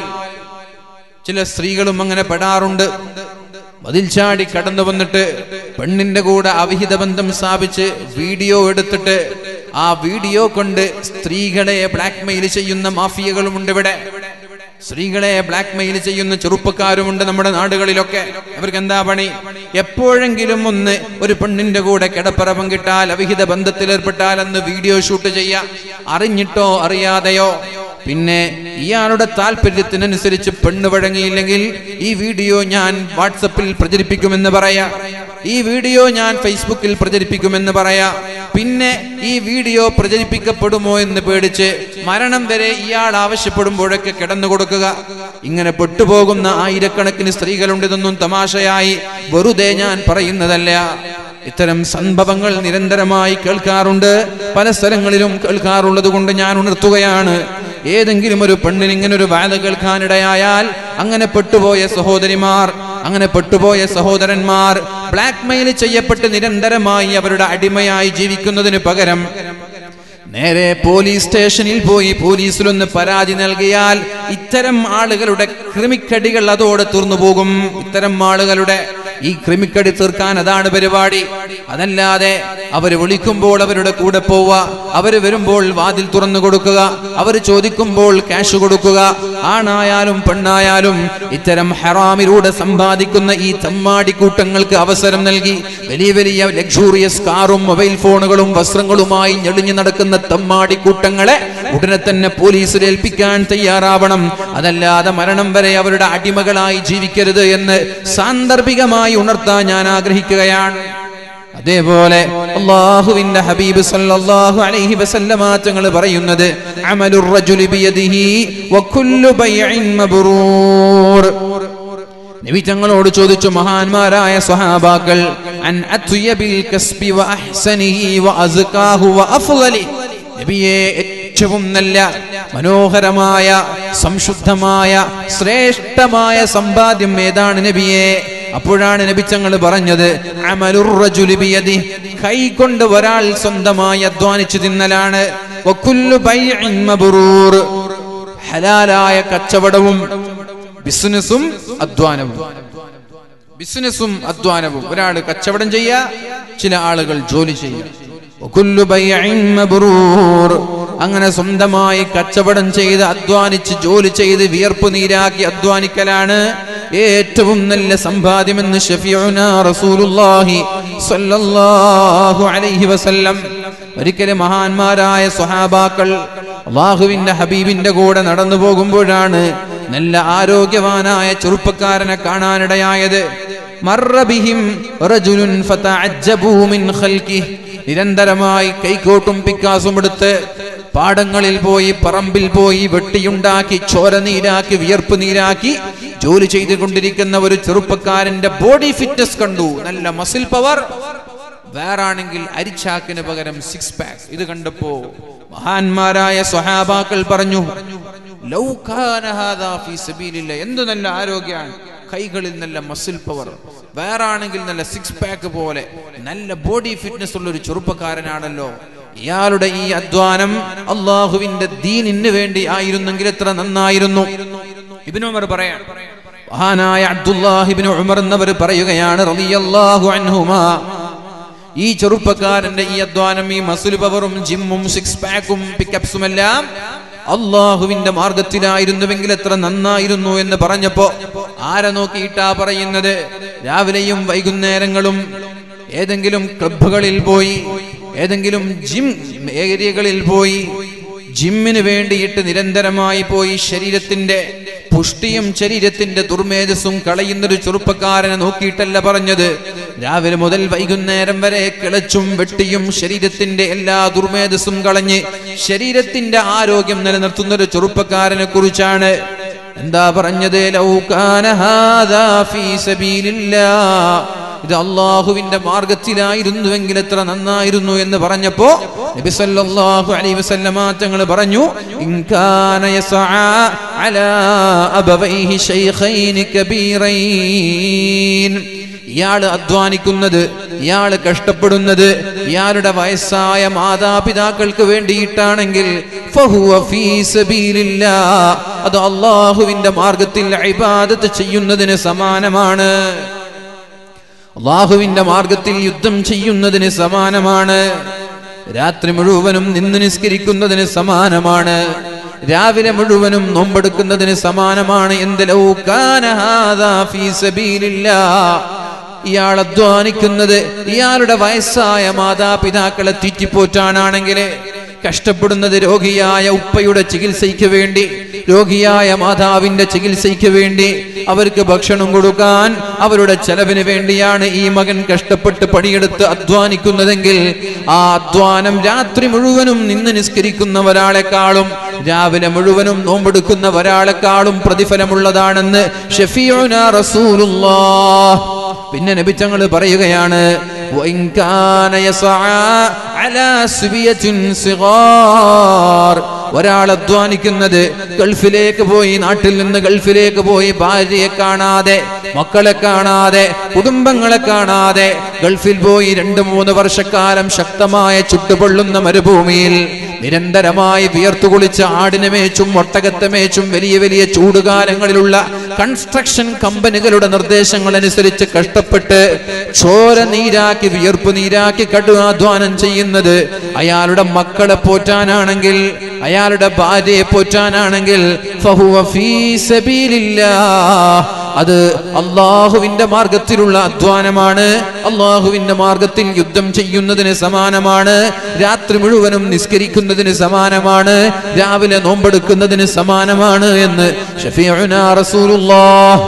ചില സ്ത്രീകളും അങ്ങനെ പെടാറുണ്ട് മതിൽ ചാടി കടന്നു വന്നിട്ട് പെണ്ണിന്റെ കൂടെ അവിഹിത ബന്ധം സ്ഥാപിച്ച് വീഡിയോ എടുത്തിട്ട് ആ വീഡിയോ കൊണ്ട് സ്ത്രീകളെ ബ്ലാക്ക്മെയിൽ ചെയ്യുന്ന മാഫിയകളുമുണ്ട് ഇവിടെ സ്ത്രീകളെ ബ്ലാക്ക്മെയിൽ ചെയ്യുന്ന ചെറുപ്പക്കാരുമുണ്ട് നമ്മുടെ നാടുകളിലൊക്കെ അവർക്ക് എന്താ പണി എപ്പോഴെങ്കിലും ഒന്ന് ഒരു പെണ്ണിന്റെ കൂടെ കിടപ്പറ പങ്കിട്ടാൽ അവിഹിത ബന്ധത്തിൽ ഏർപ്പെട്ടാൽ അന്ന് വീഡിയോ ഷൂട്ട് ചെയ്യാം അറിഞ്ഞിട്ടോ അറിയാതെയോ പിന്നെ ഇയാളുടെ താല്പര്യത്തിനനുസരിച്ച് പെണ്ണ് വഴങ്ങിയില്ലെങ്കിൽ ഈ വീഡിയോ ഞാൻ വാട്സപ്പിൽ പ്രചരിപ്പിക്കുമെന്ന് പറയാ ഈ വീഡിയോ ഞാൻ ഫേസ്ബുക്കിൽ പ്രചരിപ്പിക്കുമെന്ന് പറയാ പിന്നെ ഈ വീഡിയോ പ്രചരിപ്പിക്കപ്പെടുമോ എന്ന് പേടിച്ച് മരണം വരെ ഇയാൾ ആവശ്യപ്പെടുമ്പോഴൊക്കെ കിടന്നു കൊടുക്കുക ഇങ്ങനെ പെട്ടുപോകുന്ന ആയിരക്കണക്കിന് സ്ത്രീകളുണ്ട് ഇതൊന്നും തമാശയായി വെറുതെ ഞാൻ പറയുന്നതല്ല ഇത്തരം സംഭവങ്ങൾ നിരന്തരമായി കേൾക്കാറുണ്ട് പല സ്ഥലങ്ങളിലും കേൾക്കാറുള്ളത് കൊണ്ട് ഞാൻ ഉണർത്തുകയാണ് ഏതെങ്കിലും ഒരു പെണ്ണിന് ഇങ്ങനെ ഒരു വാത കേൾക്കാനിടയായാൽ അങ്ങനെ പെട്ടുപോയ സഹോദരിമാർ അങ്ങനെ പെട്ടുപോയ സഹോദരന്മാർ ബ്ലാക്ക് മെയിൽ ചെയ്യപ്പെട്ട് നിരന്തരമായി അവരുടെ അടിമയായി ജീവിക്കുന്നതിന് പകരം നേരെ പോലീസ് സ്റ്റേഷനിൽ പോയി പോലീസിലൊന്ന് പരാതി നൽകിയാൽ ഇത്തരം ആളുകളുടെ ക്രിമിക്കടികൾ അതോടെ തീർന്നു പോകും ഇത്തരം ആളുകളുടെ ഈ ക്രിമിക്കടി തീർക്കാൻ അതാണ് പരിപാടി അതല്ലാതെ അവർ വിളിക്കുമ്പോൾ അവരുടെ കൂടെ പോവുക അവര് വരുമ്പോൾ വാതിൽ തുറന്നു കൊടുക്കുക അവർ ചോദിക്കുമ്പോൾ ക്യാഷ് കൊടുക്കുക ആണായാലും പെണ്ണായാലും ഇത്തരം ഹറാമിലൂടെ സമ്പാദിക്കുന്ന ഈ തമ്മാടി കൂട്ടങ്ങൾക്ക് അവസരം നൽകി വലിയ വലിയ ലക്ഷൂറിയസ് കാറും മൊബൈൽ ഫോണുകളും വസ്ത്രങ്ങളുമായി ഞെളിഞ്ഞു നടക്കുന്ന തമ്മാടി കൂട്ടങ്ങളെ ഉടനെ തന്നെ പോലീസിൽ ഏൽപ്പിക്കാൻ തയ്യാറാവണം അതല്ലാതെ മരണം വരെ അവരുടെ അടിമകളായി ജീവിക്കരുത് എന്ന് സാന്ദർഭികമായി ഉണർത്താൻ ഞാൻ ആഗ്രഹിക്കുകയാണ് അതേപോലെ അള്ളാഹുവിന്റെ ഹബീബ് സല്ലല്ലാഹു അലൈഹി വസല്ലമ തങ്ങൾ പറയുന്നത് അമലുർ റജുലി ബിയദിഹി വകുല്ലു ബൈഇൻ മബ്റൂർ നബി തങ്ങളോട് ചോദിച്ചു മഹാന്മാരായ സ്വഹാബാക്കൾ അൻ അത്യബിൽ കസ്ബി വ അഹ്സനിഹി വ അസ്കാഹു വ അഫ്ളലി നബിയെ ഏറ്റവും നല്ല മനോഹരമായ സംശുദ്ധമായ ശ്രേഷ്ഠമായ സമ്പാദ്യം ഏതാണ് നബിയെ അപ്പോഴാണ് നബിച്ചങ്ങൾ പറഞ്ഞത് അമലുർ റജുലി ബിയദി കൈ കൊണ്ട് ഒരാൾ സ്വന്തമായി അധ്വാനിച്ചു തിന്നലാണ് വകുല്ലു ബൈഇൻ മബ്റൂർ ഹലാലായ കച്ചവടവും ബിസിനസ്സും അധ്വാനവും ബിസിനസ്സും അധ്വാനവും ഒരാൾ കച്ചവടം ചെയ്യുക ചില ആളുകൾ ജോലി ചെയ്യുക വകുല്ലു ബൈഇൻ മബ്റൂർ അങ്ങനെ സ്വന്തമായി കച്ചവടം ചെയ്ത് അധ്വാനിച്ച് ജോലി ചെയ്ത് വിയർപ്പ് നീരാക്കി അധ്വാനിക്കലാണ് ഏറ്റവും നല്ല സമ്പാദ്യമെന്ന് ഷഫീഉന റസൂലുള്ളാഹി സ്വല്ലല്ലാഹു അലൈഹി വസല്ലം ഒരിക്കലും മഹാന്മാരായ സ്വഹാബാക്കൾ അള്ളാഹുവിന്റെ ഹബീബിന്റെ കൂടെ നടന്നു പോകുമ്പോഴാണ് നല്ല ആരോഗ്യവാനായ ചെറുപ്പക്കാരനെ കാണാനിടയായത് മർറബിഹിം റജുലുൻ ഫതഅജ്ജബൂ മിൻ ഖൽഖിഹി നിരന്തരമായി കൈക്കോട്ടും പിക്കാസും എടുത്ത് പാടങ്ങളിൽ പോയി പറമ്പിൽ പോയി വെട്ടിയുണ്ടാക്കി ചോര നീരാക്കി വിയർപ്പ് നീരാക്കി ജോലി ചെയ്തുകൊണ്ടിരിക്കുന്ന ഒരു ചെറുപ്പക്കാരന്റെ ബോഡി ഫിറ്റ്നസ് കണ്ടു നല്ല മസിൽ പവർ വേറാണെങ്കിൽ അരിച്ചാക്കിന് പകരം സിക്സ് പാക്ക് ഇത് കണ്ടപ്പോ മഹാന്മാരായ സ്വഹാബാക്കൾ പറഞ്ഞു "ലൗ കാന ഹാദാ ഫീ സബീലില്ലാ." എന്ത് നല്ല ആരോഗ്യമാണ് കൈകളിൽ നല്ല മസിൽ പവർ വേറെ ആണെങ്കിൽ നല്ല സിക്സ് പാക്ക് പോലെ നല്ല ബോഡി ഫിറ്റ്നസ് ഉള്ള ഒരു ചെറുപ്പക്കാരനാണല്ലോ ഇയാളുടെ ഈ അധ്വാനം അള്ളാഹുവിന്റെ ദീനിന് വേണ്ടി ആയിരുന്നെങ്കിൽ എത്ര നന്നായിരുന്നു ഇബിനുമർ പറയാൻ മഹാനായ അബ്ദുല്ലാഹിബിന് ഉമർ എന്നവർ പറയുകയാണ് റളിയല്ലാഹു അൻഹുമാ ഈ ചെറുപ്പക്കാരന്റെ ഈ അധ്വാനം ഈ മസുൽ പവറും ജിമ്മും സിക്സ് പാക്കും പിക്കപ്സും എല്ലാം അള്ളാഹുവിന്റെ മാർഗത്തിലായിരുന്നുവെങ്കിൽ എത്ര നന്നായിരുന്നു എന്ന് പറഞ്ഞപ്പോ ആരെ നോക്കിയിട്ടാ പറയുന്നത് രാവിലെയും വൈകുന്നേരങ്ങളും ഏതെങ്കിലും ക്ലബുകളിൽ പോയി ഏതെങ്കിലും ജിം ഏരിയകളിൽ പോയി ജിമ്മിന് വേണ്ടിയിട്ട് നിരന്തരമായി പോയി ശരീരത്തിന്റെ പുഷ്ടിയും ശരീരത്തിന്റെ ദുർമേധസ്സും കളയുന്നൊരു ചെറുപ്പക്കാരനെ നോക്കിയിട്ടല്ല പറഞ്ഞത് രാവിലെ മുതൽ വൈകുന്നേരം വരെ കിളച്ചും വെട്ടിയും ശരീരത്തിന്റെ എല്ലാ ദുർമേധസ്സും കളഞ്ഞ് ശരീരത്തിന്റെ ആരോഗ്യം നിലനിർത്തുന്ന ഒരു ചെറുപ്പക്കാരനെ കുറിച്ചാണ് എന്താ പറഞ്ഞത് ലൗകാന ഹാദാ ഫീ സബീലില്ലാ ഇത് അള്ളാഹുവിന്റെ മാർഗത്തിലായിരുന്നുവെങ്കിൽ എത്ര നന്നായിരുന്നു എന്ന് പറഞ്ഞപ്പോ നബി സല്ലല്ലാഹു അലൈഹി വസല്ലമ തങ്ങൾ പറഞ്ഞു ഇൻകാന യസആ അലാ അബവൈഹി ശൈഖൈൻ കബീറൈൻ ഇയാൾ അധ്വാനിക്കുന്നത് ഇയാൾ കഷ്ടപ്പെടുന്നത് ഇയാളുടെ വയസ്സായ മാതാപിതാക്കൾക്ക് വേണ്ടിയിട്ടാണെങ്കിൽ ഫഹുവ ഫീ സബീലില്ലാ. അത് അള്ളാഹുവിന്റെ മാർഗത്തിൽ ഇബാദത്ത് ചെയ്യുന്നതിന് സമാനമാണ് അള്ളാഹുവിന്റെ മാർഗത്തിൽ യുദ്ധം ചെയ്യുന്നതിന് സമാനമാണ് രാത്രി മുഴുവനും നിന്ന് നിസ്കരിക്കുന്നതിന് സമാനമാണ് രാവിലെ മുഴുവനും നോമ്പെടുക്കുന്നതിന് സമാനമാണ് എന്ത് ലൗ കാന ഹാദാ ഫീ സബീലില്ലാ. ഇയാൾ അധ്വാനിക്കുന്നത് ഇയാളുടെ വയസ്സായ മാതാപിതാക്കളെ തീറ്റിപ്പോറ്റാനാണെങ്കിൽ കഷ്ടപ്പെടുന്നത് രോഗിയായ ഉപ്പയുടെ ചികിത്സയ്ക്ക് വേണ്ടി രോഗിയായ മാതാവിന്റെ ചികിത്സയ്ക്ക് വേണ്ടി അവർക്ക് ഭക്ഷണം കൊടുക്കാൻ അവരുടെ ചെലവിന് വേണ്ടിയാണ് ഈ മകൻ കഷ്ടപ്പെട്ട് പണിയെടുത്ത് അധ്വാനിക്കുന്നതെങ്കിൽ ആ അധ്വാനം രാത്രി മുഴുവനും നിന്ന് നിസ്കരിക്കുന്ന ഒരാളെക്കാളും രാവിലെ മുഴുവനും നോമ്പെടുക്കുന്ന ഒരാളെക്കാളും പ്രതിഫലമുള്ളതാണെന്ന് ഷഫീഉന റസൂലുള്ളാഹ് പിന്നെ നബിച്ചങ്ങൾ പറയുകയാണ് وإن كان يسعى على سبية صغار ഒരാൾ അധ്വാനിക്കുന്നത് ഗൾഫിലേക്ക് പോയി നാട്ടിൽ നിന്ന് ഗൾഫിലേക്ക് പോയി ഭാര്യയെ കാണാതെ മക്കളെ കാണാതെ കുടുംബങ്ങളെ കാണാതെ ഗൾഫിൽ പോയി രണ്ട് മൂന്ന് വർഷക്കാലം ശക്തമായ ചുട്ടുപൊള്ളുന്ന മരുഭൂമിയിൽ നിരന്തരമായി വിയർത്തുകുളിച്ച ആടിനെ മേച്ചും ഒട്ടകത്തെ മേച്ചും വലിയ വലിയ ചൂടുകാലങ്ങളിലുള്ള കൺസ്ട്രക്ഷൻ കമ്പനികളുടെ നിർദ്ദേശങ്ങൾ അനുസരിച്ച് കഷ്ടപ്പെട്ട് ചോര നീരാക്കി വിയർപ്പ് നീരാക്കി കടുവാധ്വാനം ചെയ്യുന്നത് അയാളുടെ മക്കളെ പോറ്റാനാണെങ്കിൽ അയാളുടെ ഭാര്യയെ പോറ്റാനാണെങ്കിൽ ഫഹുവ ഫീ സബീലില്ലാഹ്. അത് അള്ളാഹുവിന്റെ മാർഗത്തിലുള്ള അധ്വാനമാണ് അള്ളാഹുവിന്റെ മാർഗത്തിൽ യുദ്ധം ചെയ്യുന്നതിന് സമാനമാണ് രാത്രി മുഴുവനും നിസ്കരിക്കുന്നതിന് സമാനമാണ് രാവിലെ നോമ്പെടുക്കുന്നതിന് സമാനമാണ് എന്ന് ഷഫീഉനാ റസൂലുള്ളാഹ്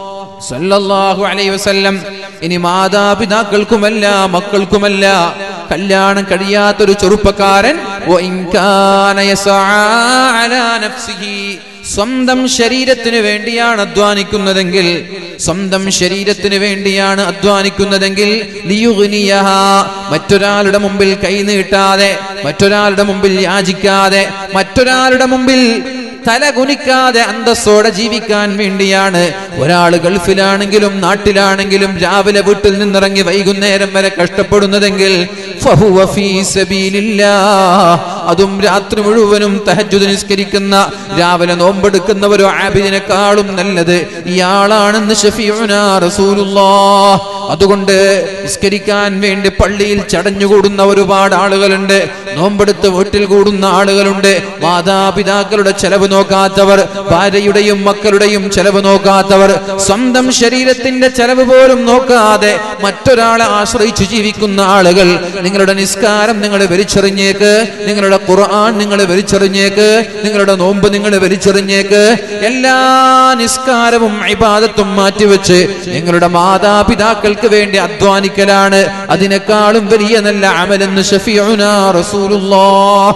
സല്ലല്ലാഹു അലൈഹി വസല്ലം ഇനി മാതാപിതാക്കൾക്കുമല്ല മക്കൾക്കുമല്ല കല്യാണം കഴിയാത്തൊരു ചെറുപ്പക്കാരൻ വഇൻ കാന യസആ അലാ നഫ്സിഹി സ്വന്തം ശരീരത്തിന് വേണ്ടിയാണ് അധ്വാനിക്കുന്നതെങ്കിൽ സ്വന്തം ശരീരത്തിന് വേണ്ടിയാണ് അധ്വാനിക്കുന്നതെങ്കിൽ ലിയുഗ്നിയഹ, മറ്റൊരാളുടെ മുമ്പിൽ കൈനീട്ടാതെ മറ്റൊരാളുടെ മുമ്പിൽ യാചിക്കാതെ മറ്റൊരാളുടെ മുമ്പിൽ തല കുനിക്കാതെ അന്തസ്സോടെ ജീവിക്കാൻ വേണ്ടിയാണ് ഒരാൾ ഗൾഫിലാണെങ്കിലും നാട്ടിലാണെങ്കിലും രാവിലെ വീട്ടിൽ നിന്നിറങ്ങി വൈകുന്നേരം വരെ കഷ്ടപ്പെടുന്നതെങ്കിൽ ഫഹുവ ഫീ സബീലില്ലാഹ്. അതും രാത്രി മുഴുവനും തഹജ്ജുദ് നിസ്കരിക്കുന്ന രാവിലെ നോമ്പെടുക്കുന്ന ഒരു ആബിദിനെക്കാളും നല്ലത് ഇയാളാണെന്ന് ഷഫീഉനാ റസൂലുള്ളാഹ് അതുകൊണ്ട് നിസ്കരിക്കാൻ വേണ്ടി പള്ളിയിൽ ചടഞ്ഞുകൂടുന്ന ഒരുപാട് ആളുകളുണ്ട് നോമ്പെടുത്ത് വീട്ടിൽ കൂടുന്ന ആളുകളുണ്ട് മാതാപിതാക്കളുടെ ചെലവ് നോക്കാത്തവർ ഭാര്യയുടെയും മക്കളുടെയും ചെലവ് നോക്കാത്തവർ സ്വന്തം ശരീരത്തിന്റെ ചെലവ് പോലും നോക്കാതെ മറ്റൊരാളെ ആശ്രയിച്ച് ജീവിക്കുന്ന ആളുകൾ നിങ്ങളുടെ നിസ്കാരം നിങ്ങൾ വലിച്ചെറിഞ്ഞേക്ക് നിങ്ങളുടെ ഖുർആൻ നിങ്ങൾ വലിച്ചെറിഞ്ഞേക്ക് നിങ്ങളുടെ നോമ്പ് നിങ്ങൾ വലിച്ചെറിഞ്ഞേക്ക് എല്ലാ നിസ്കാരവും ഇബാദത്തും മാറ്റിവെച്ച് നിങ്ങളുടെ മാതാപിതാക്കൾക്ക് വേണ്ടി അധ്വാനിക്കലാണ് അതിനേക്കാളും വലിയ നല്ല അമലെന്ന് ഷഫീഉനാ റസൂലുള്ളാഹ്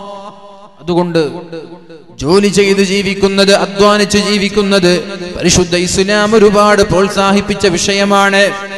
അതുകൊണ്ട് ജോലി ചെയ്ത് ജീവിക്കുന്നത് അധ്വാനിച്ച് ജീവിക്കുന്നത് പരിശുദ്ധ ഇസ്ലാം ഒരുപാട് പ്രോത്സാഹിപ്പിച്ച വിഷയമാണ്